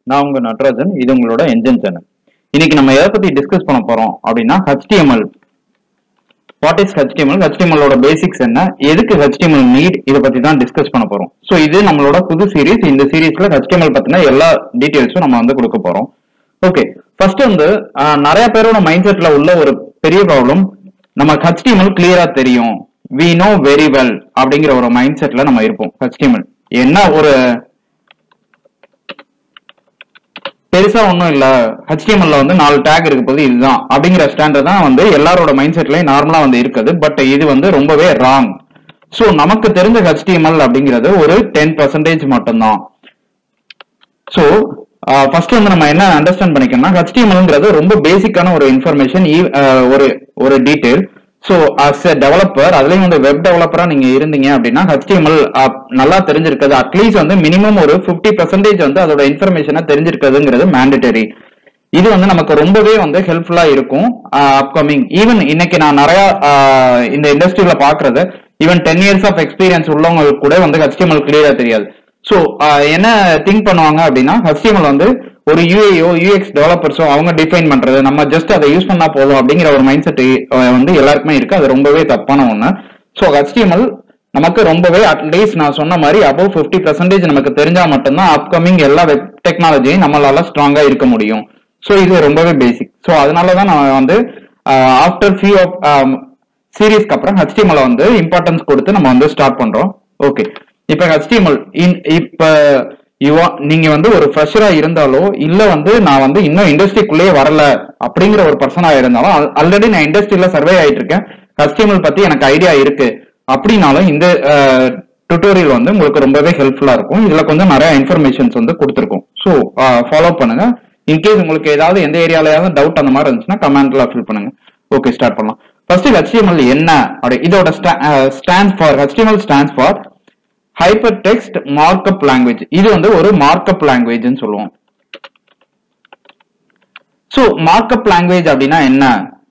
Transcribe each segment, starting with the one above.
நான் உங்க நட்ராஜன் இது உங்களோட என்ஜின் சேனல் இன்னைக்கு நம்ம எதை பத்தி டிஸ்கஸ் பண்ண போறோம் அப்படின்னா HTML what is HTML HTML ஓட பேசிக்ஸ் என்ன எதுக்கு HTML நீட் இதை பத்தி தான் டிஸ்கஸ் பண்ண போறோம் ஸோ இது நம்மளோட புது சீரிஸ் இந்த சீரிஸ்ல HTML பத்தின எல்லா டீடைல்ஸும் நம்ம வந்து கொடுக்க போறோம் ஓகே ஃபர்ஸ்ட் வந்து ஆஹ், நிறைய பேரோட மைண்ட் செட்ல உள்ள ஒரு பெரிய ப்ராப்ளம் நமக்கு HTML கிளியரா தெரியும் வி நோ வெரி வெல் அப்படிங்கிற ஒரு மைண்ட் செட்ல நம்ம இருப்போம் HTML என்ன ஒரு பெருசா ஒண்ணும் இல்ல HTML ல வந்து நாலு டேக் இருக்க போது இதுதான் அப்படிங்கிற ஸ்டாண்டர்ட் தான் வந்து எல்லாரோட மைண்ட் செட்லயும் நார்மலா வந்து இருக்குது பட் இது வந்து ரொம்பவே ராங் சோ நமக்கு தெரிஞ்ச HTML அப்படிங்கிறது ஒரு டென் பர்சன்டேஜ் மட்டும்தான் சோ ஃபர்ஸ்ட் வந்து நம்ம என்ன அண்டர்ஸ்டாண்ட் பண்ணிக்கணும்னா HTMLங்கிறது ரொம்ப பேசிக்கான ஒரு இன்ஃபர்மேஷன் ஒரு ஒரு detail so as a developer அதுலயும் வந்து வெப் டெவலப்பரா நீங்க இருந்தீங்க அப்படின்னா HTML uh, நல்லா தெரிஞ்சிருக்கிறது அட்லீஸ்ட் வந்து மினிமம் ஒரு 50% பர்சன்டேஜ் வந்து அதோட இன்ஃபர்மேஷனை தெரிஞ்சிருக்கிறதுங்கிறது மேண்டட்டரி இது வந்து நமக்கு ரொம்பவே வந்து ஹெல்ப்ஃபுல்லா இருக்கும் அப்கமிங் ஈவன் இன்னைக்கு நான் நிறைய ஆஹ், இந்த இண்டஸ்ட்ரியில பாக்குறது even ten years of experience உள்ளவங்களுக்கு கூட வந்து HTML கிளியரா தெரியாது ஸோ என்ன திங்க் பண்ணுவாங்க அப்படின்னா HTML வந்து ஒரு யூஏஓ யூஎக்ஸ் டெவலப்பர்ஸோ அவங்க டிஃபைன் பண்றது நம்ம ஜஸ்ட் அதை யூஸ் பண்ணா போதும் அப்படிங்கிற ஒரு மைண்ட் செட் வந்து எல்லாருக்குமே இருக்கு அது ரொம்பவே தப்பான ஒண்ணு ஸோ HTML நமக்கு ரொம்பவே அட்லீஸ்ட் நான் சொன்ன மாதிரி அபவ் 50% பர்சன்டேஜ் நமக்கு தெரிஞ்சா மட்டும்தான் அப்கமிங் எல்லா வெப் டெக்னாலஜியும் நம்மளால ஸ்ட்ராங்கா இருக்க முடியும் ஸோ இது ரொம்பவே பேசிக் ஸோ அதனால தான் நான் வந்து ஆஃப்டர் ஃபியூ ஆஃப் சீரீஸ்க்கு அப்புறம் HTML வந்து இம்பார்ட்டன்ஸ் கொடுத்து நம்ம வந்து ஸ்டார்ட் பண்றோம் ஓகே இப்போ HTML இன் இப்ப யுவா நீங்க வந்து ஒரு ஃப்ரெஷரா இருந்தாலோ இல்ல வந்து நான் வந்து இன்னும் இண்டஸ்ட்ரிக்குள்ளேயே வரல அப்படிங்கிற ஒரு பர்சனா இருந்தாலும் ஆல்ரெடி நான் இண்டஸ்ட்ரியில சர்வே ஆயிட்டு இருக்கேன் HTML பத்தி எனக்கு ஐடியா இருக்கு அப்படின்னாலும் இந்த டுட்டோரியல் வந்து உங்களுக்கு ரொம்பவே ஹெல்ப்ஃபுல்லா இருக்கும் இதுல கொஞ்சம் நிறைய இன்ஃபர்மேஷன்ஸ் வந்து கொடுத்துருக்கோம் ஸோ ஃபாலோ பண்ணுங்க இன்கேஸ் உங்களுக்கு ஏதாவது எந்த ஏரியாலயாவது டவுட் அந்த மாதிரி இருந்துச்சுன்னா கமெண்ட்ல ஃபில் பண்ணுங்க ஓகே ஸ்டார்ட் பண்ணலாம் ஃபர்ஸ்ட் HTML என்ன அப்படி இதோட stand for HTML stands for hyper text markup language இது வந்து ஒரு மார்க்அப் லாங்குவேஜ்னு சொல்லுவோம் சோ மார்க்அப் லாங்குவேஜ் அப்படின்னா என்ன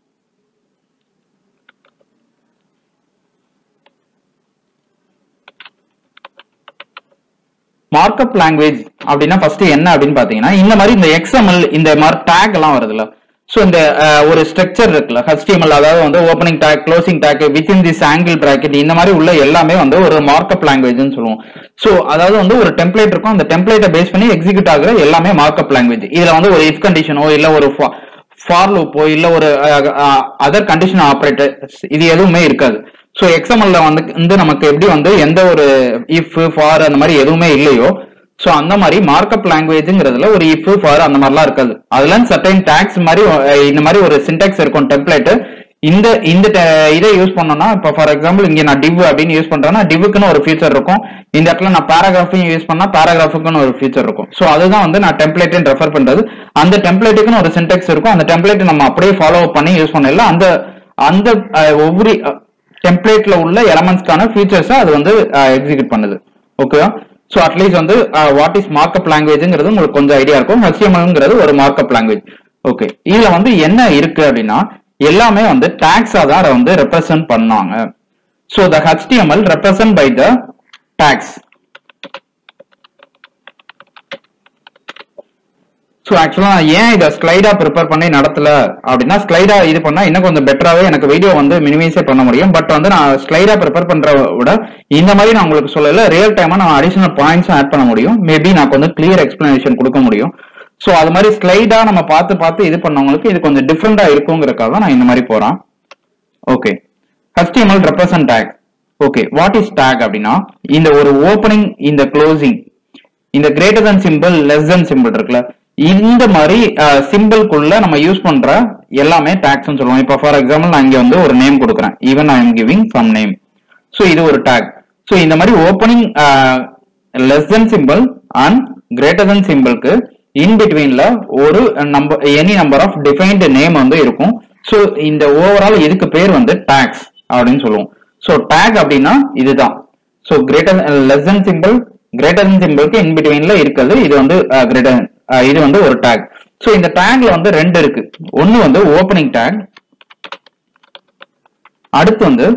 மார்க்அப் லாங்குவேஜ் அப்படின்னா ஃபர்ஸ்ட் என்ன அப்படின்னு பாத்தீங்கன்னா இந்த மாதிரி இந்த XML இந்த மாதிரி டேக் எல்லாம் வருதுல்ல சோ இந்த அஹ், ஒரு ஸ்ட்ரக்சர் இருக்குல்ல HTML அதாவது வந்து opening tag closing tag within this angle bracket இந்த மாதிரி உள்ள எல்லாமே வந்து ஒரு மார்க்அப் லாங்குவேஜ்னு சொல்லுவோம் சோ அதாவது வந்து ஒரு டெம்ப்ளேட் இருக்கும் அந்த டெம்ப்ளேட்டை பேஸ் பண்ணி எக்ஸிக்யூட் ஆகுற எல்லாமே மார்க்அப் லாங்குவேஜ் இதுல வந்து ஒரு இஃப் கண்டிஷனோ இல்ல ஒரு ஃபார் லூப்போ இல்ல ஒரு அதர் கண்டிஷன் ஆப்ரேட்டர் இது எதுவுமே இருக்காது ஸோ எக்ஸ்எம்எல்ல வந்து வந்து நமக்கு எப்படி வந்து எந்த ஒரு இஃப் ஃபார் அந்த மாதிரி எதுவுமே இல்லையோ ஸோ அந்த மாதிரி மார்க்அப் லாங்குவேஜ்ங்கிறதுல ஒரு இஃப் ஃபார் அந்த மாதிரிலாம் இருக்காது அதுல சர்டைன் டேக்ஸ் மாதிரி அஹ், இந்த மாதிரி ஒரு சின்டாக்ஸ் இருக்கும் டெம்ப்ளேட் இந்த இந்த te- இதை யூஸ் பண்ணோம்னா இப்போ ஃபார் எக்ஸாம்பிள் இங்க நான் டிவ் அப்படின்னு யூஸ் பண்றேன்னா டிவ்வுக்குன்னு ஒரு ஃபீச்சர் இருக்கும் இந்த இடத்துல நான் பேராகிராஃபையும் யூஸ் பண்ணா பேராகிராஃபுக்குன்னு ஒரு ஃபீச்சர் இருக்கும் ஸோ அதுதான் வந்து நான் டெம்ப்ளேட்னு ரெஃபர் பண்றது அந்த டெம்ப்ளேட்டுக்குன்னு ஒரு சின்டெக்ஸ் இருக்கும் அந்த டெம்ப்ளேட் நம்ம அப்படியே ஃபாலோ பண்ணி யூஸ் பண்ணல அந்த அந்த அஹ், ஒவ்வொரு டெம்ப்ளேட்ல உள்ள எலமெண்ட்ஸ்க்கான ஃபீச்சர்ஸை அது வந்து எக்ஸிக்யூட் பண்ணுது ஓகேவா ஸோ அட்லீஸ்ட் வந்து வாட் இஸ் மார்க்அப் லாங்குவேஜ்ங்கிறது உங்களுக்கு கொஞ்சம் ஐடியா இருக்கும் HTMLங்கிறது ஒரு மார்க்அப் லாங்குவேஜ் ஓகே இதுல வந்து என்ன இருக்கு அப்படின்னா எல்லாமே வந்து டேக்ஸா தான் அதை வந்து ரெப்ரசன்ட் பண்ணாங்க so the HTML represent by the tags so actually நான் ஏன் இதை ஸ்லைடா ப்ரிப்பேர் பண்ணி நடத்தல அப்படின்னா ஸ்லைடா இது பண்ணா இன்னும் கொஞ்சம் பெட்டராகவே எனக்கு வீடியோ வந்து மினிமைஸே பண்ண முடியும் பட் வந்து நான் ஸ்லைடா ப்ரிப்பேர் பண்ற விட இந்த மாதிரி நான் உங்களுக்கு சொல்லல ரியல் டைமா நான் அடிஷனல் பாயிண்ட்ஸும் ஆட் பண்ண முடியும் மேபி நான் கொஞ்சம் கிளியர் எக்ஸ்பிளனேஷன் கொடுக்க முடியும் ஸோ அது மாதிரி ஸ்லைடா நம்ம பார்த்து பார்த்து இது பண்ணவங்களுக்கு இது கொஞ்சம் டிஃப்ரெண்டா இருக்குங்கிறக்காக தான் நான் இந்த மாதிரி போறேன் okay HTML represent tag okay what is tag அப்படின்னா இந்த ஒரு ஓப்பனிங் இந்த க்ளோசிங் இந்த greater than symbol less than symbol இருக்குல்ல இந்த மாதிரி சிம்பிள்குள்ள நம்ம யூஸ் பண்ற எல்லாமே டேக்ஸ் சொல்லுவோம் இப்போ ஃபார் எக்ஸாம்பிள் நான் இங்க வந்து ஒரு நேம் கொடுக்குறேன் even I am giving some name so இது ஒரு டேக் ஸோ இந்த மாதிரி opening less than symbol and greater than சிம்பிள்க்கு இன் பிட்வீன்ல ஒரு number any number of defined name வந்து இருக்கும் ஸோ இந்த ஓவரால் இதுக்கு பேர் வந்து டேக்ஸ் அப்படின்னு சொல்லுவோம் ஸோ டேக் அப்படின்னா இதுதான் so greater less than symbol greater than சிம்பிளுக்கு இன் பிட்வீன்ல இருக்குது இது வந்து கிரேட்டர் இது வந்து ஒரு டேக் ஸோ இந்த டேக்ல வந்து ரெண்டு இருக்கு ஒன்னு வந்து ஓப்பனிங் டேக் அடுத்து வந்து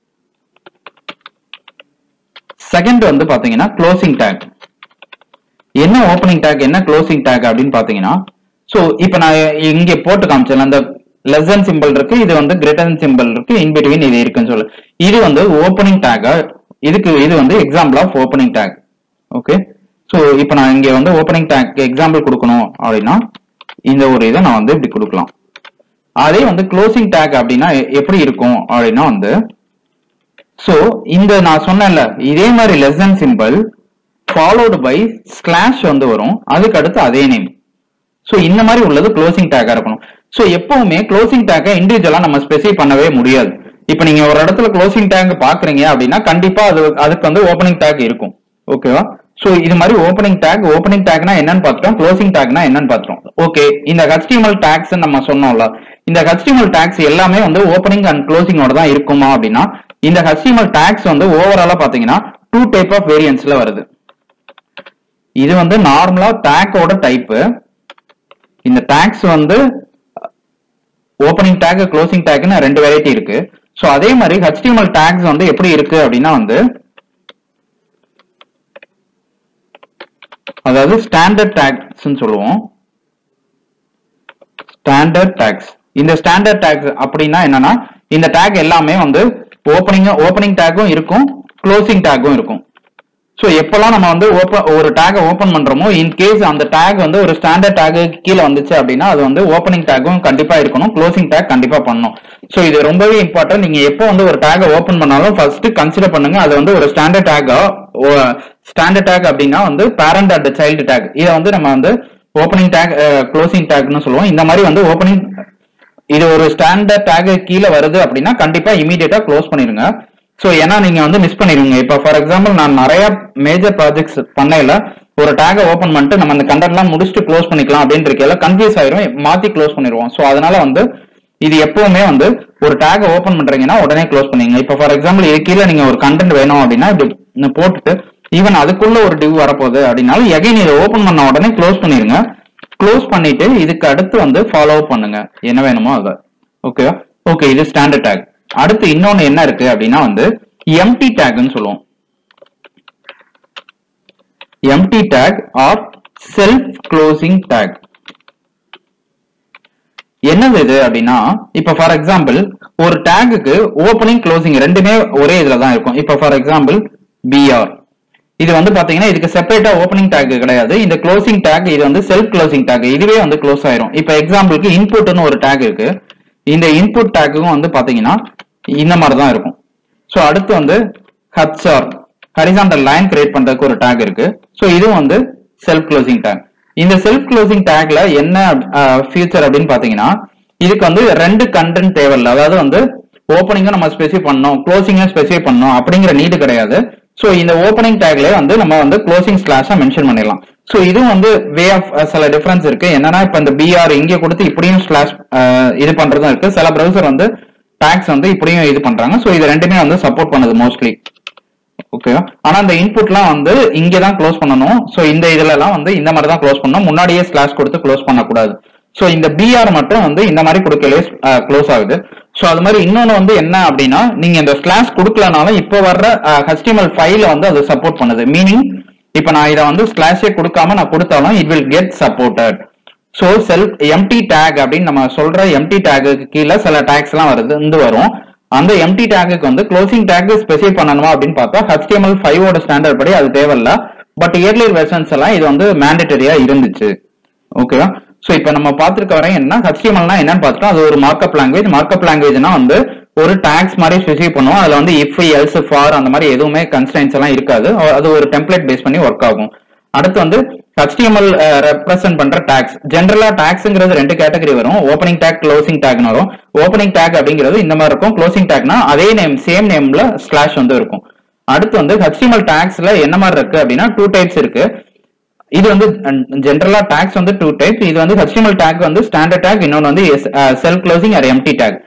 செகண்ட் வந்து பாத்தீங்கன்னா க்ளோசிங் டேக் என்ன ஓப்பனிங் டேக் என்ன க்ளோசிங் டேக் அப்படின்னு பாத்தீங்கன்னா சோ இப்போ நான் இங்க போட்டு காமிச்சேன் அந்த லெஸ் than சிம்பிள் இருக்கு இது வந்து கிரேட்டர் than சிம்பிள் இருக்கு இன் பிட்வீன் இது இருக்குன்னு சொல்லு இது வந்து ஓப்பனிங் டேக் இதுக்கு இது வந்து example of opening tag okay so இப்போ நான் இங்க வந்து ஓப்பனிங் டேக் எக்ஸாம்பிள் கொடுக்கணும் அப்படின்னா இந்த ஒரு இதை நான் வந்து இப்படி கொடுக்கலாம் அதே வந்து க்ளோசிங் டேக் அப்படின்னா எ- எப்படி இருக்கும் அப்படின்னா வந்து சோ இந்த நான் சொன்னேன்ல இதே மாதிரி less than symbol followed by slash வந்து வரும் அதுக்கு அடுத்து அதே நேம் சோ இந்த மாதிரி உள்ளது க்ளோசிங் டேக்கா இருக்கணும் சோ எப்பவுமே க்ளோசிங் டேக்கை இண்டிவிஜுவலா நம்ம ஸ்பெசிஃபை பண்ணவே முடியாது இப்போ நீங்க ஒரு இடத்துல க்ளோசிங் டேக் பாக்குறீங்க அப்படின்னா கண்டிப்பா அது அதுக்கு வந்து ஓப்பனிங் டேக் இருக்கும் ஓகேவா சோ இது மாதிரி ஓப்பனிங் டேக் ஓப்பனிங் டேக்னா என்னன்னு பார்த்துட்டோம் க்ளோசிங் டேக்னா என்னன்னு பார்த்துட்டோம் ஓகே இந்த HTML டேக்ஸ் நம்ம சொன்னோம்ல இந்த HTML டேக்ஸ் எல்லாமே வந்து ஓப்பனிங் அண்ட் க்ளோசிங்கோட தான் இருக்குமா அப்படின்னா இந்த HTML டேக்ஸ் வந்து ஓவராலா பாத்தீங்கன்னா டூ டைப் ஆஃப் வேரியன்ஸ்ல வருது இது வந்து நார்மலா டேக்கோட டைப்பு இந்த டேக்ஸ் வந்து ஓப்பனிங் டேக் க்ளோசிங் டேக்னு ரெண்டு வெரைட்டி இருக்கு சோ அதே மாதிரி HTML டேக்ஸ் வந்து எப்படி இருக்கு அப்படின்னா வந்து அதாவது ஸ்டாண்டர்ட் டேக்ஸ் சொல்லுவோம் ஸ்டாண்டர்ட் டேக்ஸ் இந்த ஸ்டாண்டர்ட் டேக்ஸ் அப்படின்னா என்னன்னா இந்த டேக் எல்லாமே வந்து ஓப்பனிங் ஓப்பனிங் டேக்கும் இருக்கும் க்ளோசிங் டேக்கும் இருக்கும் ஸோ எப்பெல்லாம் நம்ம வந்து ஓப்பன் ஒரு டேகை ஓப்பன் பண்றோமோ இன் கேஸ் அந்த டேக் வந்து ஒரு ஸ்டாண்டர்ட் டேக் கீழே வந்துச்சு அப்படின்னா அது வந்து ஓப்பனிங் டேக்கும் கண்டிப்பா இருக்கணும் க்ளோசிங் டேக் கண்டிப்பா பண்ணணும் ஸோ இது ரொம்பவே இம்பார்ட்டன்ட் நீங்க எப்போ வந்து ஒரு டேகை ஓப்பன் பண்ணாலும் ஃபர்ஸ்ட் கன்சிடர் பண்ணுங்க அது வந்து ஒரு ஸ்டாண்டர்ட் டேகா ஸ்டாண்டர்ட் டேக் அப்படின்னா வந்து பேரண்ட் அட் சைல்டு டேக் இதை வந்து நம்ம வந்து ஓப்பனிங் டேக் க்ளோசிங் டேக்னு சொல்லுவோம் இந்த மாதிரி வந்து ஓப்பனிங் இது ஒரு ஸ்டாண்டர்ட் டேக் கீழே வருது அப்படின்னா கண்டிப்பா இமீடியட்டா க்ளோஸ் பண்ணிருங்க சோ ஏன்னா நீங்க வந்து மிஸ் பண்ணிருவீங்க இப்ப ஃபார் எக்ஸாம்பிள் நான் நிறைய மேஜர் ப்ராஜெக்ட்ஸ் பண்ணையில ஒரு டேகை ஓபன் பண்ணிட்டு நம்ம அந்த கண்டென்ட்லாம் முடிச்சுட்டு க்ளோஸ் பண்ணிக்கலாம் அப்படின்னு இருக்கல கன்ஃபியூஸ் ஆயிரும் மாத்தி க்ளோஸ் பண்ணிடுவோம் சோ அதனால வந்து இது எப்பவுமே வந்து ஒரு டேகை ஓபன் பண்றீங்கன்னா உடனே க்ளோஸ் பண்ணீங்க இப்ப ஃபார் எக்ஸாம்பிள் இது கீழே நீங்க ஒரு கண்டென்ட் வேணும் அப்படின்னா இப்படி போட்டுட்டு ஈவன் அதுக்குள்ள ஒரு டிவ் வரப்போகுது அப்படின்னாலும் எகைன் இதை ஓபன் பண்ண உடனே க்ளோஸ் பண்ணிருங்க க்ளோஸ் பண்ணிட்டு இதுக்கு அடுத்து வந்து ஃபாலோ பண்ணுங்க என்ன வேணுமோ அதை ஓகேவா ஓகே இது ஸ்டாண்டர்ட் டேக் அடுத்து இன்னொன்னு என்ன இருக்கு அப்படின்னா வந்து எம்டி டேக்னு சொல்லுவோம் empty tag or self closing tag என்னது இது அப்படின்னா இப்ப ஃபார் எக்ஸாம்பிள் ஒரு டேகுக்கு ஓப்பனிங் க்ளோசிங் ரெண்டுமே ஒரே இதுல தான் இருக்கும் இப்ப ஃபார் எக்ஸாம்பிள் பிஆர் இது வந்து பாத்தீங்கன்னா இதுக்கு செப்பரேட்டா ஓப்பனிங் டேக் கிடையாது இந்த க்ளோசிங் டேக் இது வந்து செல்ஃப் க்ளோசிங் டேக் இதுவே வந்து க்ளோஸ் ஆயிரும் இப்ப எக்ஸாம்பிளுக்கு இன்புட்னு ஒரு டேக் இருக்கு இந்த இன்புட் டேக்குக்கும் வந்து பாத்தீங்கன்னா இந்த மாதிரி தான் இருக்கும் ஸோ அடுத்து வந்து ஹச்ஆர் ஹரிசாண்டல் லைன் கிரியேட் பண்றதுக்கு ஒரு டேக் இருக்கு ஸோ இதுவும் வந்து செல்ஃப் க்ளோசிங் டேக் இந்த செல்ஃப் க்ளோசிங் டேக்ல என்ன ஃபியூச்சர் அப்படின்னு பாத்தீங்கன்னா இதுக்கு வந்து ரெண்டு கண்டென்ட் தேவையில்ல அதாவது வந்து ஓப்பனிங்கும் நம்ம ஸ்பெசிஃபை பண்ணோம் க்ளோசிங்கும் ஸ்பெசிஃபை பண்ணோம் அப்படிங்கிற நீடு கிடையாது ஸோ இந்த ஓப்பனிங் டேக்ல வந்து நம்ம வந்து க்ளோசிங் ஸ்லாஷா மென்ஷன் பண்ணிடலாம் ஸோ இதுவும் வந்து வே ஆஃப் சில டிஃபரன்ஸ் இருக்கு என்னன்னா இப்ப இந்த பிஆர் இங்க கொடுத்து இப்படியும் ஸ்லாஷ் இது பண்றதும் இருக்கு சில ப்ரௌசர் வந்து டேக்ஸ் வந்து இப்படியும் இது பண்றாங்க ஸோ இது ரெண்டுமே வந்து சப்போர்ட் பண்ணுது மோஸ்ட்லி ஓகேவா ஆனா இந்த இன்புட்லாம் வந்து இங்க தான் க்ளோஸ் பண்ணணும் சோ இந்த இதுல எல்லாம் வந்து இந்த மாதிரி தான் க்ளோஸ் பண்ணணும் முன்னாடியே ஸ்லாஷ் கொடுத்து க்ளோஸ் பண்ணக்கூடாது சோ இந்த பிஆர் மட்டும் வந்து இந்த மாதிரி கொடுக்கலே க்ளோஸ் ஆகுது சோ அது மாதிரி இன்னொன்னு வந்து என்ன அப்படின்னா நீங்க இந்த ஸ்லாஷ் கொடுக்கலனாலும் இப்போ வர்ற HTML ஃபைல வந்து அது சப்போர்ட் பண்ணுது மீனிங் இப்போ நான் இதை வந்து ஸ்லாஷே கொடுக்காம நான் கொடுத்தாலும் it will get supported so self empty tag அப்படின்னு நம்ம சொல்ற எம்டி டேக்கு கீழே சில டேக்ஸ் எல்லாம் வருது இருந்து வரும் அந்த எம்டி டேக்குக்கு வந்து க்ளோசிங் டேக் ஸ்பெசிஃபை பண்ணணுமா அப்படின்னு பார்த்தா HTML ஃபைவோட ஸ்டாண்டர்ட் படி அது தேவையில்ல பட் இயர்லியர் வெர்ஷன்ஸ் எல்லாம் இது வந்து மேண்டேட்டரியா இருந்துச்சு ஓகேவா ஸோ இப்போ நம்ம பார்த்துருக்க வரை என்ன HTMLனா என்னன்னு பார்த்துட்டோம் அது ஒரு மார்க்அப் லாங்குவேஜ் மார்க்அப் லாங்குவேஜ்னா வந்து ஒரு டேக்ஸ் மாதிரி ஸ்பெசிஃபை பண்ணுவோம் அதுல வந்து இஃப் எல்ஸ் ஃபார் அந்த மாதிரி எதுவுமே கன்ஸ்டன்ஸ் எல்லாம் இருக்காது அது ஒரு டெம்ப்ளேட் பேஸ் பண்ணி ஒர்க் ஆகும் அடுத்து வந்து HTML ரெப்ரசென்ட் பண்ற டேக்ஸ் ஜென்ரலா டேக்ஸ்ங்கிறது ரெண்டு கேட்டகரி வரும் ஓப்பனிங் டேக் க்ளோசிங் டேக்னு வரும் ஓப்பனிங் டேக் அப்படிங்கிறது இந்த மாதிரி இருக்கும் க்ளோசிங் டேக்னா அதே நேம் சேம் நேம்ல ஸ்லாஷ் வந்து இருக்கும் அடுத்து வந்து HTML டேக்ஸ்ல என்ன மாதிரி இருக்கு அப்படின்னா டூ டைப்ஸ் இருக்கு இது வந்து ஜென்ரலா டேக்ஸ் வந்து டூ டைப் இது வந்து HTML டேக் வந்து ஸ்டாண்டர்ட் டேக் இன்னொன்று வந்து self closing or empty tag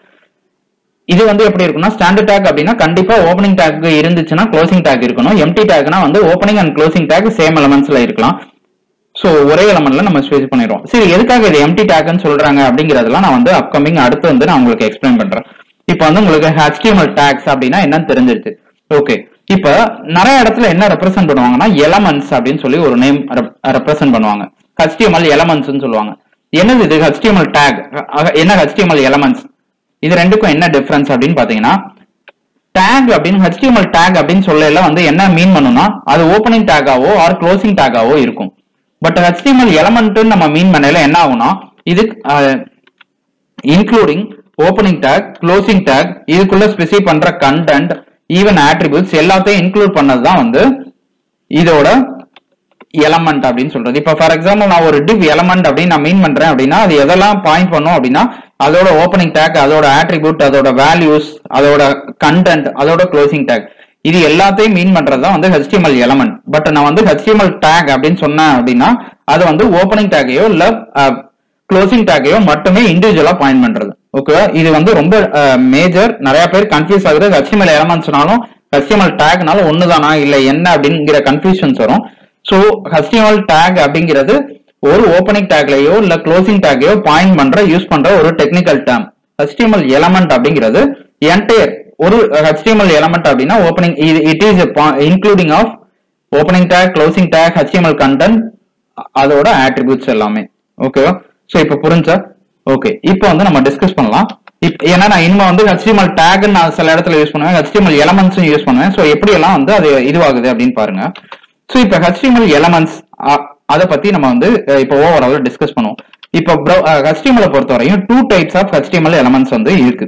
இது வந்து எப்படி இருக்கும்னா ஸ்டாண்டர்ட் டேக் அப்படின்னா கண்டிப்பா ஓப்பனிங் டேக் இருந்துச்சுன்னா க்ளோசிங் டேக் இருக்கணும் எம்டி டேக்னா வந்து opening and closing tag same எலமெண்ட்ஸ்ல இருக்கலாம் ஸோ ஒரே எலமெண்ட்ல நம்ம ஸ்பெசிஃபை பண்ணிடுவோம் சரி எதுக்காக இது எம்டி டேக்னு சொல்றாங்க அப்படிங்கறதெல்லாம் நான் வந்து அப்கமிங் அடுத்து வந்து நான் உங்களுக்கு எக்ஸ்பிளைன் பண்றேன் இப்போ வந்து உங்களுக்கு HTML டேக்ஸ் அப்படின்னா என்னன்னு தெரிஞ்சிருச்சு ஓகே இப்ப நிறைய இடத்துல என்ன ரெப்ரசென்ட் பண்ணுவாங்கன்னா எலமெண்ட்ஸ் அப்படின்னு சொல்லி ஒரு நேம் ரெப்ரசென்ட் பண்ணுவாங்க HTML எலமெண்ட்ஸ்னு சொல்லுவாங்க என்னது இது HTML டேக் என்ன HTML எலமெண்ட்ஸ் இது ரெண்டுக்கும் என்ன டிஃபரன்ஸ் அப்படின்னு பாத்தீங்கன்னா டேக் அப்படின்னு HTML டேக் அப்படின்னு சொல்லல வந்து என்ன மீன் பண்ணும்னா அது ஓப்பனிங் டேகாவோ ஆர் க்ளோசிங் டேகாவோ இருக்கும் பட் HTML எலமெண்ட் நம்ம மீன் பண்ணல என்ன ஆகும்னா இது including opening tag closing tag இதுக்குள்ள ஸ்பெசிஃபை பண்ற கண்டென்ட் ஈவன் ஆட்ரிபியூட்ஸ் எல்லாத்தையும் இன்க்ளூட் பண்ணது தான் வந்து இதோட எலமெண்ட் அப்படின்னு சொல்றது இப்ப ஃபார் எக்ஸாம்பிள் நான் ஒரு டிவ் எலமெண்ட் அப்படின்னு நான் மீன் பண்றேன் அப்படின்னா அது எதெல்லாம் பாயிண்ட் பண்ணும் அப்படின்னா அதோட ஓப்பனிங் டேக் அதோட ஆட்ரிபியூட் அதோட வேல்யூஸ் அதோட கண்டென்ட் அதோட க்ளோசிங் டேக் இது எல்லாத்தையும் மீன் பண்றது தான் வந்து HTML எலமெண்ட் பட் நான் வந்து HTML டேக் அப்படின்னு சொன்னேன் அப்படின்னா அது வந்து ஓப்பனிங் டேக்கையோ இல்ல க்ளோசிங் டேக்கையோ மட்டுமே இண்டிவிஜுவலா பாயிண்ட் பண்றது ஓகேவா இது வந்து ரொம்ப மேஜர் நிறைய பேர் கன்ஃபியூஸ் ஆகுது HTML எலமெண்ட்ஸ்னாலும் HTML டேக்னாலும் ஒண்ணுதானா இல்ல என்ன அப்படிங்கிற கன்ஃபியூஷன்ஸ் வரும் ஸோ HTML டேக் அப்படிங்கிறது ஒரு ஓப்பனிங் டேக்லயோ இல்ல க்ளோசிங் டேக்கையோ பாயிண்ட் பண்ற யூஸ் பண்ற ஒரு டெக்னிக்கல் டேர்ம் HTML எலமெண்ட் அப்படிங்கிறது என்டையர் ஒரு HTML எலமெண்ட் அப்படின்னா opening it is including of opening tag closing tag HTML content அதோட ஆட்ரிபியூட்ஸ் எல்லாமே ஓகேவா ஸோ இப்போ புரிஞ்சா ஓகே இப்போ வந்து நம்ம டிஸ்கஸ் பண்ணலாம் இப் ஏன்னா நான் இனிமே வந்து HTML டேக் நான் சில இடத்துல யூஸ் பண்ணுவேன் HTML எலமெண்ட்ஸும் யூஸ் பண்ணுவேன் ஸோ எப்படி எல்லாம் வந்து அது இதுவாகுது அப்படின்னு பாருங்க ஸோ இப்போ HTML எலமெண்ட்ஸ் அதை பத்தி நம்ம வந்து அஹ், இப்போ ஓவரால் டிஸ்கஸ் பண்ணுவோம் இப்போ HTML -அ பொறுத்தவரையும் two types of HTML elements வந்து இருக்கு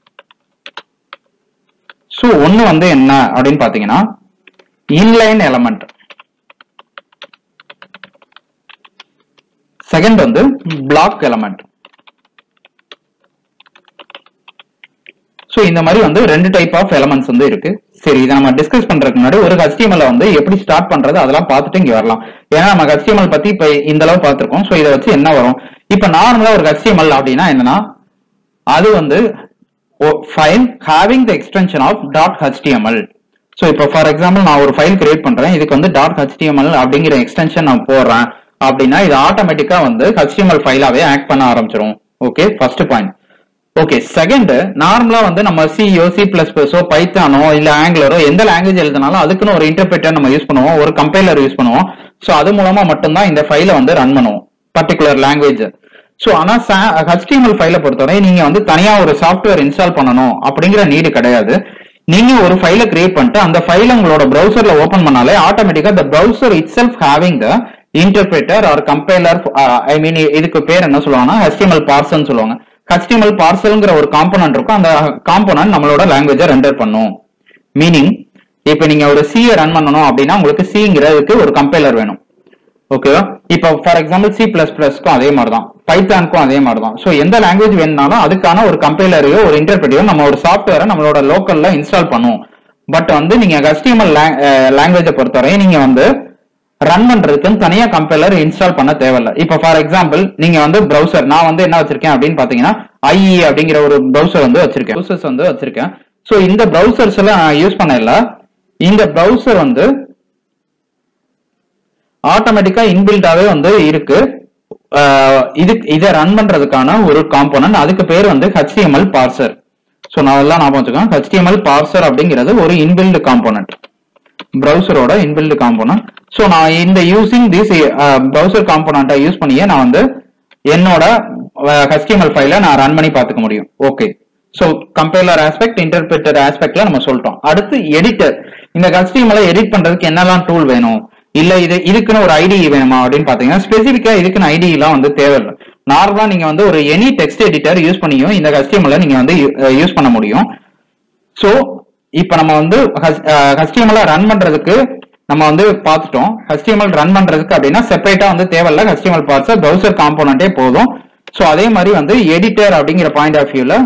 ஸோ ஒன்னு வந்து என்ன அப்படின்னு பாத்தீங்கன்னா இன்லைன் எலமெண்ட் செகண்ட் வந்து பிளாக் எலமெண்ட் ஸோ இந்த மாதிரி வந்து ரெண்டு டைப் ஆஃப் எலமெண்ட்ஸ் வந்து இருக்கு சரி இதை நம்ம டிஸ்கஸ் பண்றதுக்கு முன்னாடி ஒரு HTML -அ வந்து எப்படி ஸ்டார்ட் பண்றது அதெல்லாம் பார்த்துட்டு இங்க வரலாம் ஏன்னா நம்ம HTML பத்தி இப்ப இந்த அளவு பார்த்திருக்கோம் ஸோ இதை வச்சு என்ன வரும் இப்ப நார்மலா ஒரு HTML அப்படின்னா என்னன்னா அது வந்து file having the extension of dot HTML so இப்போ ஃபார் எக்ஸாம்பிள் நான் ஒரு ஃபைல் கிரியேட் பண்றேன் இதுக்கு வந்து டாட் ஹெச்டிஎம்எல் அப்படிங்கிற எக்ஸ்டென்ஷன் நான் போடுறேன் அப்படின்னா இது ஆட்டோமேட்டிக்கா வந்து ஹெச்டிஎம்எல் ஃபைலாவே ஆக்ட் பண்ண ஆரம்பிச்சிரும் okay first point okay second நார்மலா வந்து நம்ம சிஓ சி பிளஸ் பிளஸோ பைத்தானோ இல்ல ஆங்குலரோ எந்த லாங்குவேஜ் எழுதினாலும் அதுக்குன்னு ஒரு இன்டர்பிரேட்டர் நம்ம யூஸ் பண்ணுவோம் ஒரு கம்பைலர் யூஸ் பண்ணுவோம் ஸோ அது மூலமா மட்டும்தான் இந்த ஃபைலை வந்து ரன் பண்ணுவோம் பர்டிகுலர் லாங்குவேஜ் ஸோ ஆனா HTML ஃபைலை பொறுத்தவரை நீங்க வந்து தனியா ஒரு சாஃப்ட்வேர் இன்ஸ்டால் பண்ணணும் அப்படிங்கிற நீடு கிடையாது நீங்க ஒரு ஃபைலை கிரியேட் பண்ணிட்டு அந்த ஃபைலை உங்களோட ப்ரௌசர்ல ஓபன் பண்ணாலே ஆட்டோமேட்டிக்கா the browser itself having the interpreter or compiler ஐ மீன் இதுக்கு பேர் என்ன சொல்லுவாங்கன்னா HTML parser ன்னு சொல்லுவாங்க HTML பார்சல்ங்கிற ஒரு காம்போனன்ட் இருக்கும் அந்த காம்போனன்ட் நம்மளோட லாங்குவேஜை ரெண்டர் பண்ணும் மீனிங் இப்போ நீங்க ஒரு சியை ரன் பண்ணணும் அப்படின்னா உங்களுக்கு சிங்கிறதுக்கு ஒரு கம்பைலர் வேணும் ஓகேவா இப்போ ஃபார் எக்ஸாம்பிள் சி பிளஸ் பிளஸ்க்கும் அதே மாதிரி தான் பைத்தானுக்கும் அதே மாதிரி தான் ஸோ எந்த லாங்குவேஜ் வேணும்னாலும் அதுக்கான ஒரு கம்பைலரையோ ஒரு இன்டர்பிரட்டையோ நம்ம ஒரு சாஃப்ட்வேரை நம்மளோட லோக்கல்ல இன்ஸ்டால் பண்ணுவோம் பட் வந்து நீங்க HTML லாங்குவேஜை பொறுத்தவரை நீங்க வந்து ரன் பண்றதுக்கு தனியா கம்பைலர் இன்ஸ்டால் பண்ண தேவையில்ல இப்போ ஃபார் எக்ஸாம்பிள் நீங்க வந்து ப்ரௌசர் நான் வந்து என்ன வச்சிருக்கேன் அப்படின்னு பாத்தீங்கன்னா ஐஇ அப்படிங்கிற ஒரு ப்ரௌசர் வந்து வச்சிருக்கேன் ப்ரௌசர்ஸ் வந்து வச்சிருக்கேன் ஸோ இந்த ப்ரௌசர்ஸ் எல்லாம் யூஸ் பண்ணல இந்த ப்ரௌசர் வந்து ஆட்டோமேட்டிக்கா இன்பில்டாவே வந்து இருக்கு ஆஹ் இது இதை ரன் பண்றதுக்கான ஒரு காம்போனன்ட் அதுக்கு பேர் வந்து HTML பார்சர் ஸோ நான் எல்லாம் ஞாபகம் வச்சுக்கோங்க HTML பார்சர் அப்படிங்கிறது ஒரு இன்பில்டு காம்போனன்ட் ப்ரௌசரோட இன்பில்டு காம்போனன்ட் ஸோ நான் இந்த யூசிங் திஸ் ப்ரௌசர் காம்போனண்ட்டை யூஸ் பண்ணியே நான் வந்து என்னோட HTML ஃபைலை நான் ரன் பண்ணி பார்த்துக்க முடியும் okay so compiler aspect interpreter ஆஸ்பெக்ட்ல நம்ம சொல்லிட்டோம் அடுத்து எடிட்டர் இந்த HTML எடிட் பண்றதுக்கு என்னெல்லாம் டூல் வேணும் இல்ல இது இதுக்குன்னு ஒரு ஐடி வேணுமா அப்படின்னு பாத்தீங்கன்னா ஸ்பெசிபிக்கா இதுக்குன்னு ஐடி எல்லாம் வந்து தேவையில்லை நார்மலா நீங்க வந்து ஒரு எனி டெக்ஸ்ட் எடிட்டர் யூஸ் பண்ணியும் இந்த HTML நீங்க வந்து யூஸ் பண்ண முடியும் ஸோ இப்போ நம்ம வந்து HTML ரன் பண்றதுக்கு நம்ம வந்து பார்த்துட்டோம் HTML ரன் பண்றதுக்கு அப்படின்னா செப்பரேட்டா வந்து தேவையில்ல HTML பார்ட்ஸ் ப்ரௌசர் காம்போனண்டே போதும் ஸோ அதே மாதிரி வந்து எடிட்டர் அப்படிங்கிற பாயிண்ட் ஆஃப் வியூல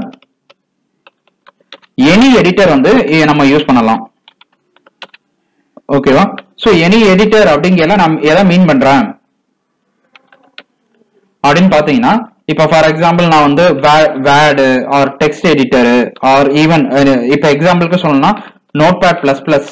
எனி எடிட்டர் வந்து இ- நம்ம யூஸ் பண்ணலாம் ஓகேவா ஸோ எனி எடிட்டர் அப்படிங்கிற நான் எதை மீன் பண்றேன் அப்படின்னு பாத்தீங்கன்னா இப்போ ஃபார் எக்ஸாம்பிள் நான் வந்து word or text editor or even இப்போ எக்ஸாம்பிளுக்கு சொல்லணும்னா நோட் பேட் பிளஸ் பிளஸ்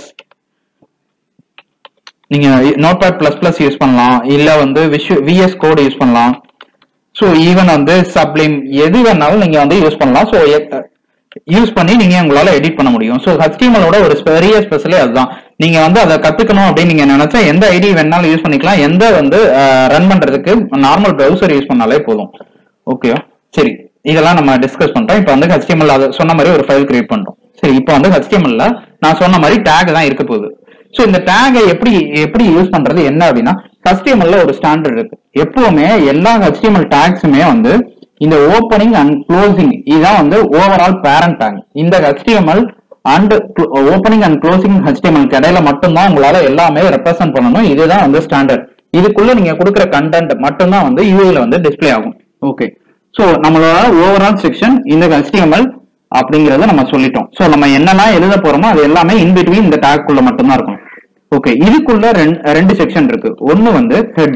நீங்க Notepad plus plus use பண்ணலாம் இல்ல வந்து விஷு விஎஸ் கோட் யூஸ் பண்ணலாம் ஸோ ஈவன் வந்து சப்ளிம் எது வேணாலும் நீங்க வந்து யூஸ் பண்ணலாம் ஸோ யூஸ் பண்ணி நீங்க உங்களால எடிட் பண்ண முடியும் ஸோ ஹெச்டிஎம்எலோட ஒரு பெரிய ஸ்பெஷலே அதுதான் நீங்க வந்து அதை கத்துக்கணும் அப்படின்னு நீங்க நினைச்சா எந்த ஐடி வேணாலும் யூஸ் பண்ணிக்கலாம் எந்த வந்து ரன் பண்றதுக்கு நார்மல் ப்ரௌசர் யூஸ் பண்ணாலே போதும் ஓகே சரி இதெல்லாம் நம்ம டிஸ்கஸ் பண்றோம் இப்போ வந்து ஹெச்டிஎம்எல் அதை சொன்ன மாதிரி ஒரு ஃபைல் கிரியேட் பண்றோம் சரி இப்போ வந்து ஹெச்டிஎம்எல்ல நான் சொன்ன மாதிரி டேக் தான் இருக்க போகுது ஸோ இந்த டேகை எப்படி எப்படி யூஸ் பண்றது என்ன அப்படின்னா HTML ல ஒரு ஸ்டாண்டர்ட் இருக்கு எப்பவுமே எல்லா HTML டேக்ஸுமே வந்து இந்த ஓப்பனிங் அண்ட் க்ளோசிங் இதுதான் வந்து ஓவரால் பேரண்ட் டேக் இந்த HTML and opening and closing HTML இடையில மட்டும்தான் உங்களால எல்லாமே ரெப்ரசென்ட் பண்ணணும் இதுதான் வந்து ஸ்டாண்டர்ட் இதுக்குள்ள நீங்க கொடுக்குற கண்டென்ட் மட்டும்தான் வந்து யூஐல வந்து டிஸ்ப்ளே ஆகும் ஓகே ஸோ நம்மளோட ஓவரால் செக்ஷன் இந்த HTML அப்படிங்கறத நம்ம சொல்லிட்டோம் ஸோ நம்ம என்னெல்லாம் எழுத போறோமோ அது எல்லாமே இன் பிட்வீன் இந்த டேக் குள்ள மட்டும்தான் இருக்கும் ஓகே இதுக்குள்ள ரெண்டு ரெண்டு செக்ஷன் இருக்கு ஒன்னு வந்து ஹெட்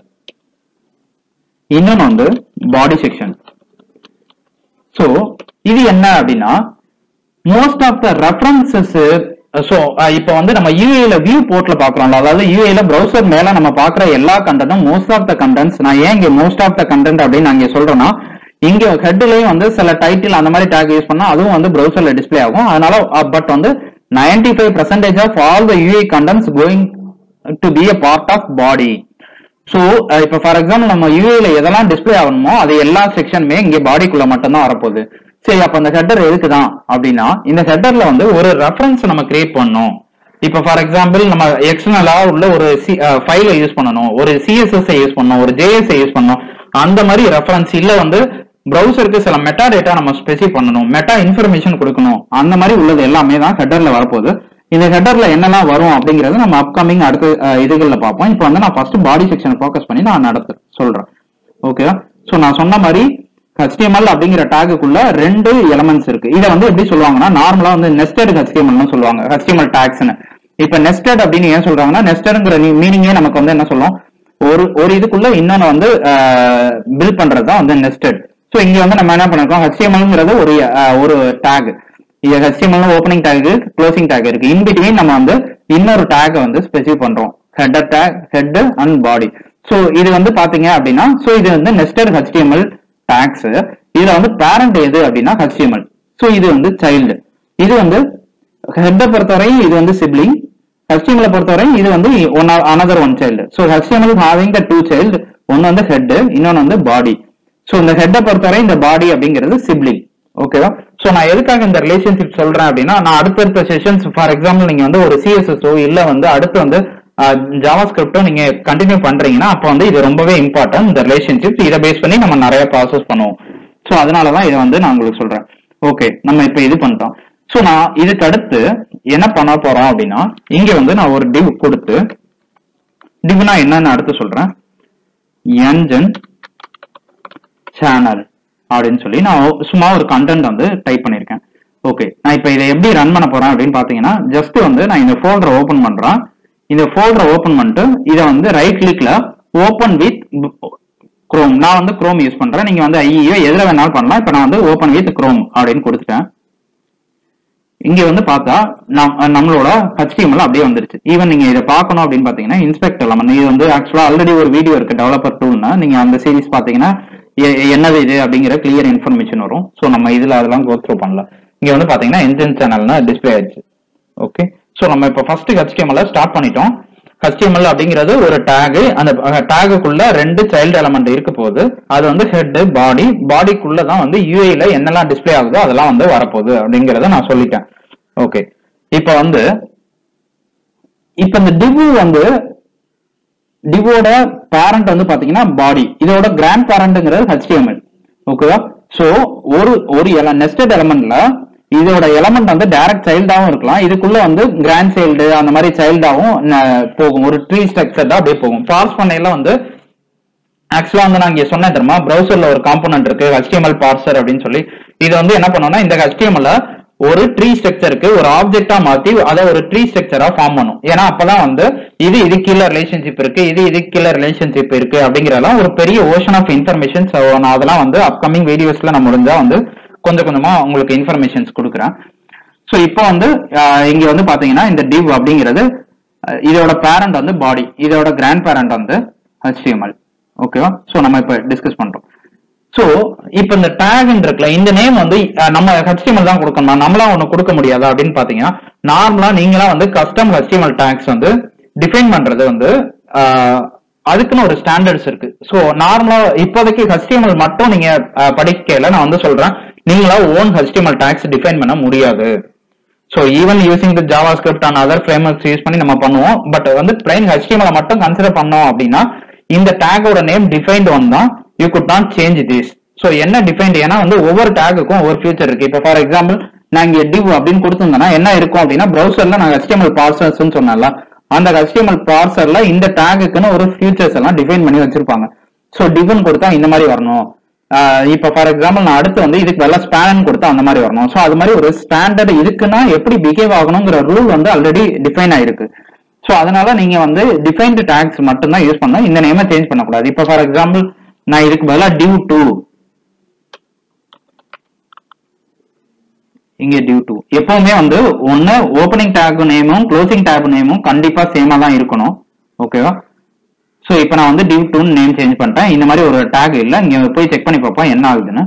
இன்னொன்னு வந்து பாடி செக்ஷன் ஸோ இது என்ன அப்படின்னா most of the references so இப்போ வந்து நம்ம யூஏல வியூ போர்ட்ல பாக்குறோம்ல அதாவது யூஏல ப்ரௌசர் மேல நம்ம பாக்குற எல்லா கண்டனும் மோஸ்ட் ஆஃப் த கண்டென்ட்ஸ் நான் ஏன் இங்க மோஸ்ட் ஆஃப் த கண்டென்ட் அப்படின்னு நான் இங்க சொல்றேன்னா இங்க ஹெட்லயும் வந்து சில டைட்டில் அந்த மாதிரி டேக் யூஸ் பண்ணா அதுவும் வந்து ப்ரௌசர்ல டிஸ்ப்ளே ஆகும் அதனால பட் வந்து ninety five percentage of all the UI contents going to be a part of body so இப்போ ஃபார் எக்ஸாம்பிள் நம்ம யூஏல எதெல்லாம் டிஸ்ப்ளே ஆகணுமோ அது எல்லா செக்ஷனுமே இங்கே பாடிக்குள்ள மட்டும்தான் வரப்போகுது சரி அப்போ அந்த ஹெட்டர் எதுக்கு தான் அப்படின்னா இந்த ஹெட்டர்ல வந்து ஒரு ரெஃபரன்ஸ் நம்ம கிரியேட் பண்ணணும் இப்போ ஃபார் எக்ஸாம்பிள் நம்ம எக்ஸ்டர்னலா உள்ள ஒரு ஃபைலை யூஸ் பண்ணணும் ஒரு சிஎஸ்எஸ் யூஸ் பண்ணணும் ஒரு ஜேஎஸ் யூஸ் பண்ணணும் அந்த மாதிரி ரெஃபரன்ஸ் இல்ல வந்து ப்ரௌசருக்கு சில மெட்டா டேட்டா நம்ம ஸ்பெசிஃபை பண்ணணும் மெட்டா இன்ஃபர்மேஷன் கொடுக்கணும் அந்த மாதிரி உள்ளது எல்லாமே தான் ஹெட்டர்ல வரப்போகுது இந்த ஹெட்டர்ல என்னெல்லாம் வரும் அப்படிங்கறது நம்ம அப்கமிங் அடுத்த அஹ், இதுகள்ல பார்ப்போம் இப்போ வந்து நான் ஃபர்ஸ்ட் பாடி செக்ஷனை ஃபோக்கஸ் பண்ணி நான் நடத்து சொல்றேன் ஓகேவா ஸோ நான் சொன்ன மாதிரி HTML அப்படிங்கிற டேகுக்குள்ள ரெண்டு எலமெண்ட்ஸ் இருக்கு இதை வந்து எப்படி சொல்லுவாங்கன்னா நார்மலா வந்து நெஸ்டட் HTML சொல்லுவாங்க HTML டேக்ஸ்னு இப்ப நெஸ்டட் அப்படின்னு ஏன் சொல்றாங்கன்னா நெஸ்டட்ங்கிற மீனிங்கே நமக்கு வந்து என்ன சொல்லும் ஒரு ஒரு இதுக்குள்ள இன்னொன்னு வந்து பில்ட் பண்றது தான் வந்து நெஸ்டட் ஸோ இங்க வந்து நம்ம என்ன பண்ணிருக்கோம் HTMLங்கிறது ஒரு அஹ், ஒரு டேக் இது HTML opening tag closing tag இருக்கு இன் பிட்வீன் நம்ம வந்து இன்னொரு டேக் வந்து ஸ்பெசிஃபை பண்றோம் header tag head and body ஸோ இது வந்து பாத்தீங்க அப்படின்னா ஸோ இது வந்து நெஸ்டட் HTML டேக்ஸ் இதுல வந்து பேரண்ட் எது அப்படின்னா HTML ஸோ இது வந்து சைல்டு இது வந்து ஹெட்டை பொறுத்தவரையும் இது வந்து சிப்ளிங் HTML பொறுத்தவரையும் இது வந்து one another one child so HTML having the two child ஒன்னு வந்து ஹெட் இன்னொன்னு வந்து பாடி ஸோ இந்த ஹெட்டை பொறுத்தவரை இந்த பாடி அப்படிங்கிறது சிப்ளிங் ஓகேவா ஸோ நான் எதுக்காக இந்த ரிலேஷன்ஷிப் சொல்றேன் அப்படின்னா நான் அடுத்தடுத்த செஷன்ஸ் ஃபார் எக்ஸாம்பிள் நீங்க வந்து ஒரு சிஎஸ்எஸ்ஓ இல்ல வந்து அடுத்து வந்து ஜாவா ஸ்கிரிப்டோ நீங்க கண்டினியூ பண்றீங்கன்னா அப்போ வந்து இது ரொம்பவே இம்பார்ட்டன்ட் இந்த ரிலேஷன்ஷிப் இதை பேஸ் பண்ணி நம்ம நிறைய ப்ராசஸ் பண்ணுவோம் ஸோ அதனால தான் இதை வந்து நான் உங்களுக்கு சொல்றேன் ஓகே நம்ம இப்போ இது பண்ணிட்டோம் ஸோ நான் இதுக்கு அடுத்து என்ன பண்ண போறோம் அப்படின்னா இங்க வந்து நான் ஒரு டிவ் கொடுத்து டிவ்னா என்னன்னு அடுத்து சொல்றேன் என்ஜன் சேனல் அப்படின்னு சொல்லி நான் சும்மா ஒரு கண்டென்ட் வந்து டைப் பண்ணியிருக்கேன் ஓகே நான் இப்போ இதை எப்படி ரன் பண்ண போறேன் அப்படின்னு பார்த்தீங்கன்னா ஜஸ்ட் வந்து நான் இந்த ஃபோல்டரை ஓப்பன் பண்றேன் இந்த ஃபோல்டரை ஓப்பன் பண்ணிட்டு இதை வந்து ரைட் கிளிக்ல ஓப்பன் வித் குரோம் நான் வந்து குரோம் யூஸ் பண்றேன் நீங்க வந்து ஐயோ எதுல வேணாலும் பண்ணலாம் இப்போ நான் வந்து ஓப்பன் வித் குரோம் அப்படின்னு கொடுத்துட்டேன் இங்க வந்து பார்த்தா நம் நம்மளோட HTML அப்படியே வந்துருச்சு ஈவன் நீங்க இதை பார்க்கணும் அப்படின்னு பாத்தீங்கன்னா இன்ஸ்பெக்ட் எலமெண்ட் இது வந்து ஆக்சுவலா ஆல்ரெடி ஒரு வீடியோ இருக்கு டெவலப்பர் டூல்னா நீங்க அந்த சீரிஸ் பாத்தீங்கன்னா எ- என்னது இது அப்படிங்கிற கிளியர் இன்ஃபர்மேஷன் வரும் ஸோ நம்ம இதுல அதெல்லாம் கோ த்ரூ பண்ணல இங்க வந்து பாத்தீங்கன்னா என்ஜின் சேனல்னா டிஸ்பிளே ஆயிடுச்சு ஓகே ஸோ நம்ம இப்போ ஃபர்ஸ்ட் HTML ஸ்டார்ட் பண்ணிட்டோம் HTML அப்படிங்கிறது ஒரு டேக் அந்த டேகுக்குள்ள ரெண்டு சைல்டு எலமெண்ட் இருக்க போகுது அது வந்து ஹெட் பாடி பாடிக்குள்ள தான் வந்து யூஐல என்னெல்லாம் டிஸ்ப்ளே ஆகுதோ அதெல்லாம் வந்து வரப்போகுது அப்படிங்கறத நான் சொல்லிட்டேன் ஓகே இப்போ வந்து இப்போ இந்த டிவ் வந்து டிவோட பேரண்ட் வந்து பாத்தீங்கன்னா பாடி இதோட கிராண்ட் பேரண்ட்ங்கிறது HTML ஓகேவா சோ ஒரு ஒரு நெஸ்டட் எலமெண்ட்ல இதோட எலமெண்ட் வந்து டைரக்ட் சைல்டாவும் இருக்கலாம் இதுக்குள்ள வந்து கிராண்ட் சைல்டு அந்த மாதிரி சைல்டாவும் போகும் ஒரு ட்ரீ ஸ்ட்ரக்சர்டா அப்படியே போகும் பார்ஸ் பண்ணையில வந்து ஆக்சுவலா வந்து நான் இங்க சொன்னேன் தெரியுமா ப்ரௌசர்ல ஒரு காம்போனன்ட் இருக்கு HTML பார்சர் அப்படின்னு சொல்லி இது வந்து என்ன பண்ணோம்னா இந்த HTML -ல ஒரு ட்ரீ ஸ்ட்ரக்சருக்கு ஒரு ஆப்ஜெக்டா மாத்தி அதை ஒரு ட்ரீ ஸ்ட்ரக்சரா ஃபார்ம் பண்ணும் ஏன்னா அப்பதான் வந்து இது இது கீழே ரிலேஷன்ஷிப் இருக்கு இது இது கீழே ரிலேஷன்ஷிப் இருக்கு அப்படிங்கறதெல்லாம் ஒரு பெரிய ஓஷன் ஆஃப் இன்ஃபர்மேஷன் நான் அதெல்லாம் வந்து அப்கமிங் வீடியோஸ்ல நான் முடிஞ்சா வந்து கொஞ்சம் கொஞ்சமா உங்களுக்கு இன்ஃபர்மேஷன்ஸ் கொடுக்குறேன் ஸோ இப்போ வந்து ஆஹ், இங்க வந்து பாத்தீங்கன்னா இந்த div அப்படிங்கிறது அஹ், இதோட பேரண்ட் வந்து பாடி இதோட கிராண்ட் பேரண்ட் வந்து HTML ஓகேவா ஸோ நம்ம இப்போ டிஸ்கஸ் பண்றோம் சோ இப்ப இந்த டேக் இருக்குல்ல இந்த நேம் வந்து அஹ், நம்ம HTML தான் கொடுக்கணுமா நம்மளா ஒண்ணு கொடுக்க முடியாதா அப்படின்னு பாத்தீங்கன்னா நார்மலா நீங்களா வந்து கஸ்டம் HTML டேக்ஸ் வந்து டிஃபைன் பண்றது வந்து அஹ், அதுக்குன்னு ஒரு ஸ்டாண்டர்ட்ஸ் இருக்கு சோ நார்மலா இப்போதைக்கு HTML மட்டும் நீங்க அஹ், படிக்கல நான் வந்து சொல்றேன் நீங்களா ஓன் HTML டேக்ஸ் டிஃபைன் பண்ண முடியாது so even using the JavaScript and other frameworks use பண்ணி நம்ம பண்ணுவோம் பட் வந்து பிளைன் HTML மட்டும் கன்சிடர் பண்ணோம் அப்படின்னா இந்த டேக்கோட நேம் டிஃபைன்ட் ஒன் தான் you could not change this so என்ன டிஃபைன்ட் ஏன்னா வந்து ஒவ்வொரு டேக்குக்கும் ஒவ்வொரு ஃபியூச்சர் இருக்கு இப்போ ஃபார் எக்ஸாம்பிள் நான் இங்க div அப்படின்னு கொடுத்திருந்தேன்னா என்ன இருக்கும் அப்படின்னா ப்ரௌசர்ல நான் HTML parsers னு சொன்னேன்ல அந்த HTML பார்சர்ல இந்த டேக்குக்குன்னு ஒரு ஃபியூச்சர்ஸ் எல்லாம் டிஃபைன் பண்ணி வச்சிருப்பாங்க ஸோ டிஃபன் கொடுத்தா இந்த மாதிரி வரணும் ஆஹ் இப்ப ஃபார் எக்ஸாம்பிள் நான் அடுத்து வந்து இதுக்கு வெள்ள ஸ்பேன் கொடுத்தா அந்த மாதிரி வரணும் ஸோ அது மாதிரி ஒரு ஸ்டாண்டர்ட் இருக்குன்னா எப்படி பிஹேவ் ஆகணுங்கிற ரூல் வந்து ஆல்ரெடி டிஃபைன் ஆயிருக்கு ஸோ அதனால நீங்க வந்து டிஃபைன்டு டேக்ஸ் மட்டும்தான் யூஸ் பண்ணணும் இந்த நேமை சேஞ்ச் பண்ணக்கூடாது இப்போ ஃபார் எக்ஸாம்பிள் நான் இதுக்கு பதிலா டிவ் டூ இங்க டிவ் டூ எப்பவுமே வந்து ஒன்னு ஓப்பனிங் டேக் நேமும் க்ளோசிங் டேக் நேமும் கண்டிப்பா சேமா தான் இருக்கணும் ஓகேவா ஸோ இப்போ நான் வந்து டிவ் டூன்னு நேம் சேஞ்ச் பண்ணிட்டேன் இந்த மாதிரி ஒரு டேக் இல்லை இங்க போய் செக் பண்ணி பார்ப்போம் என்ன ஆகுதுன்னு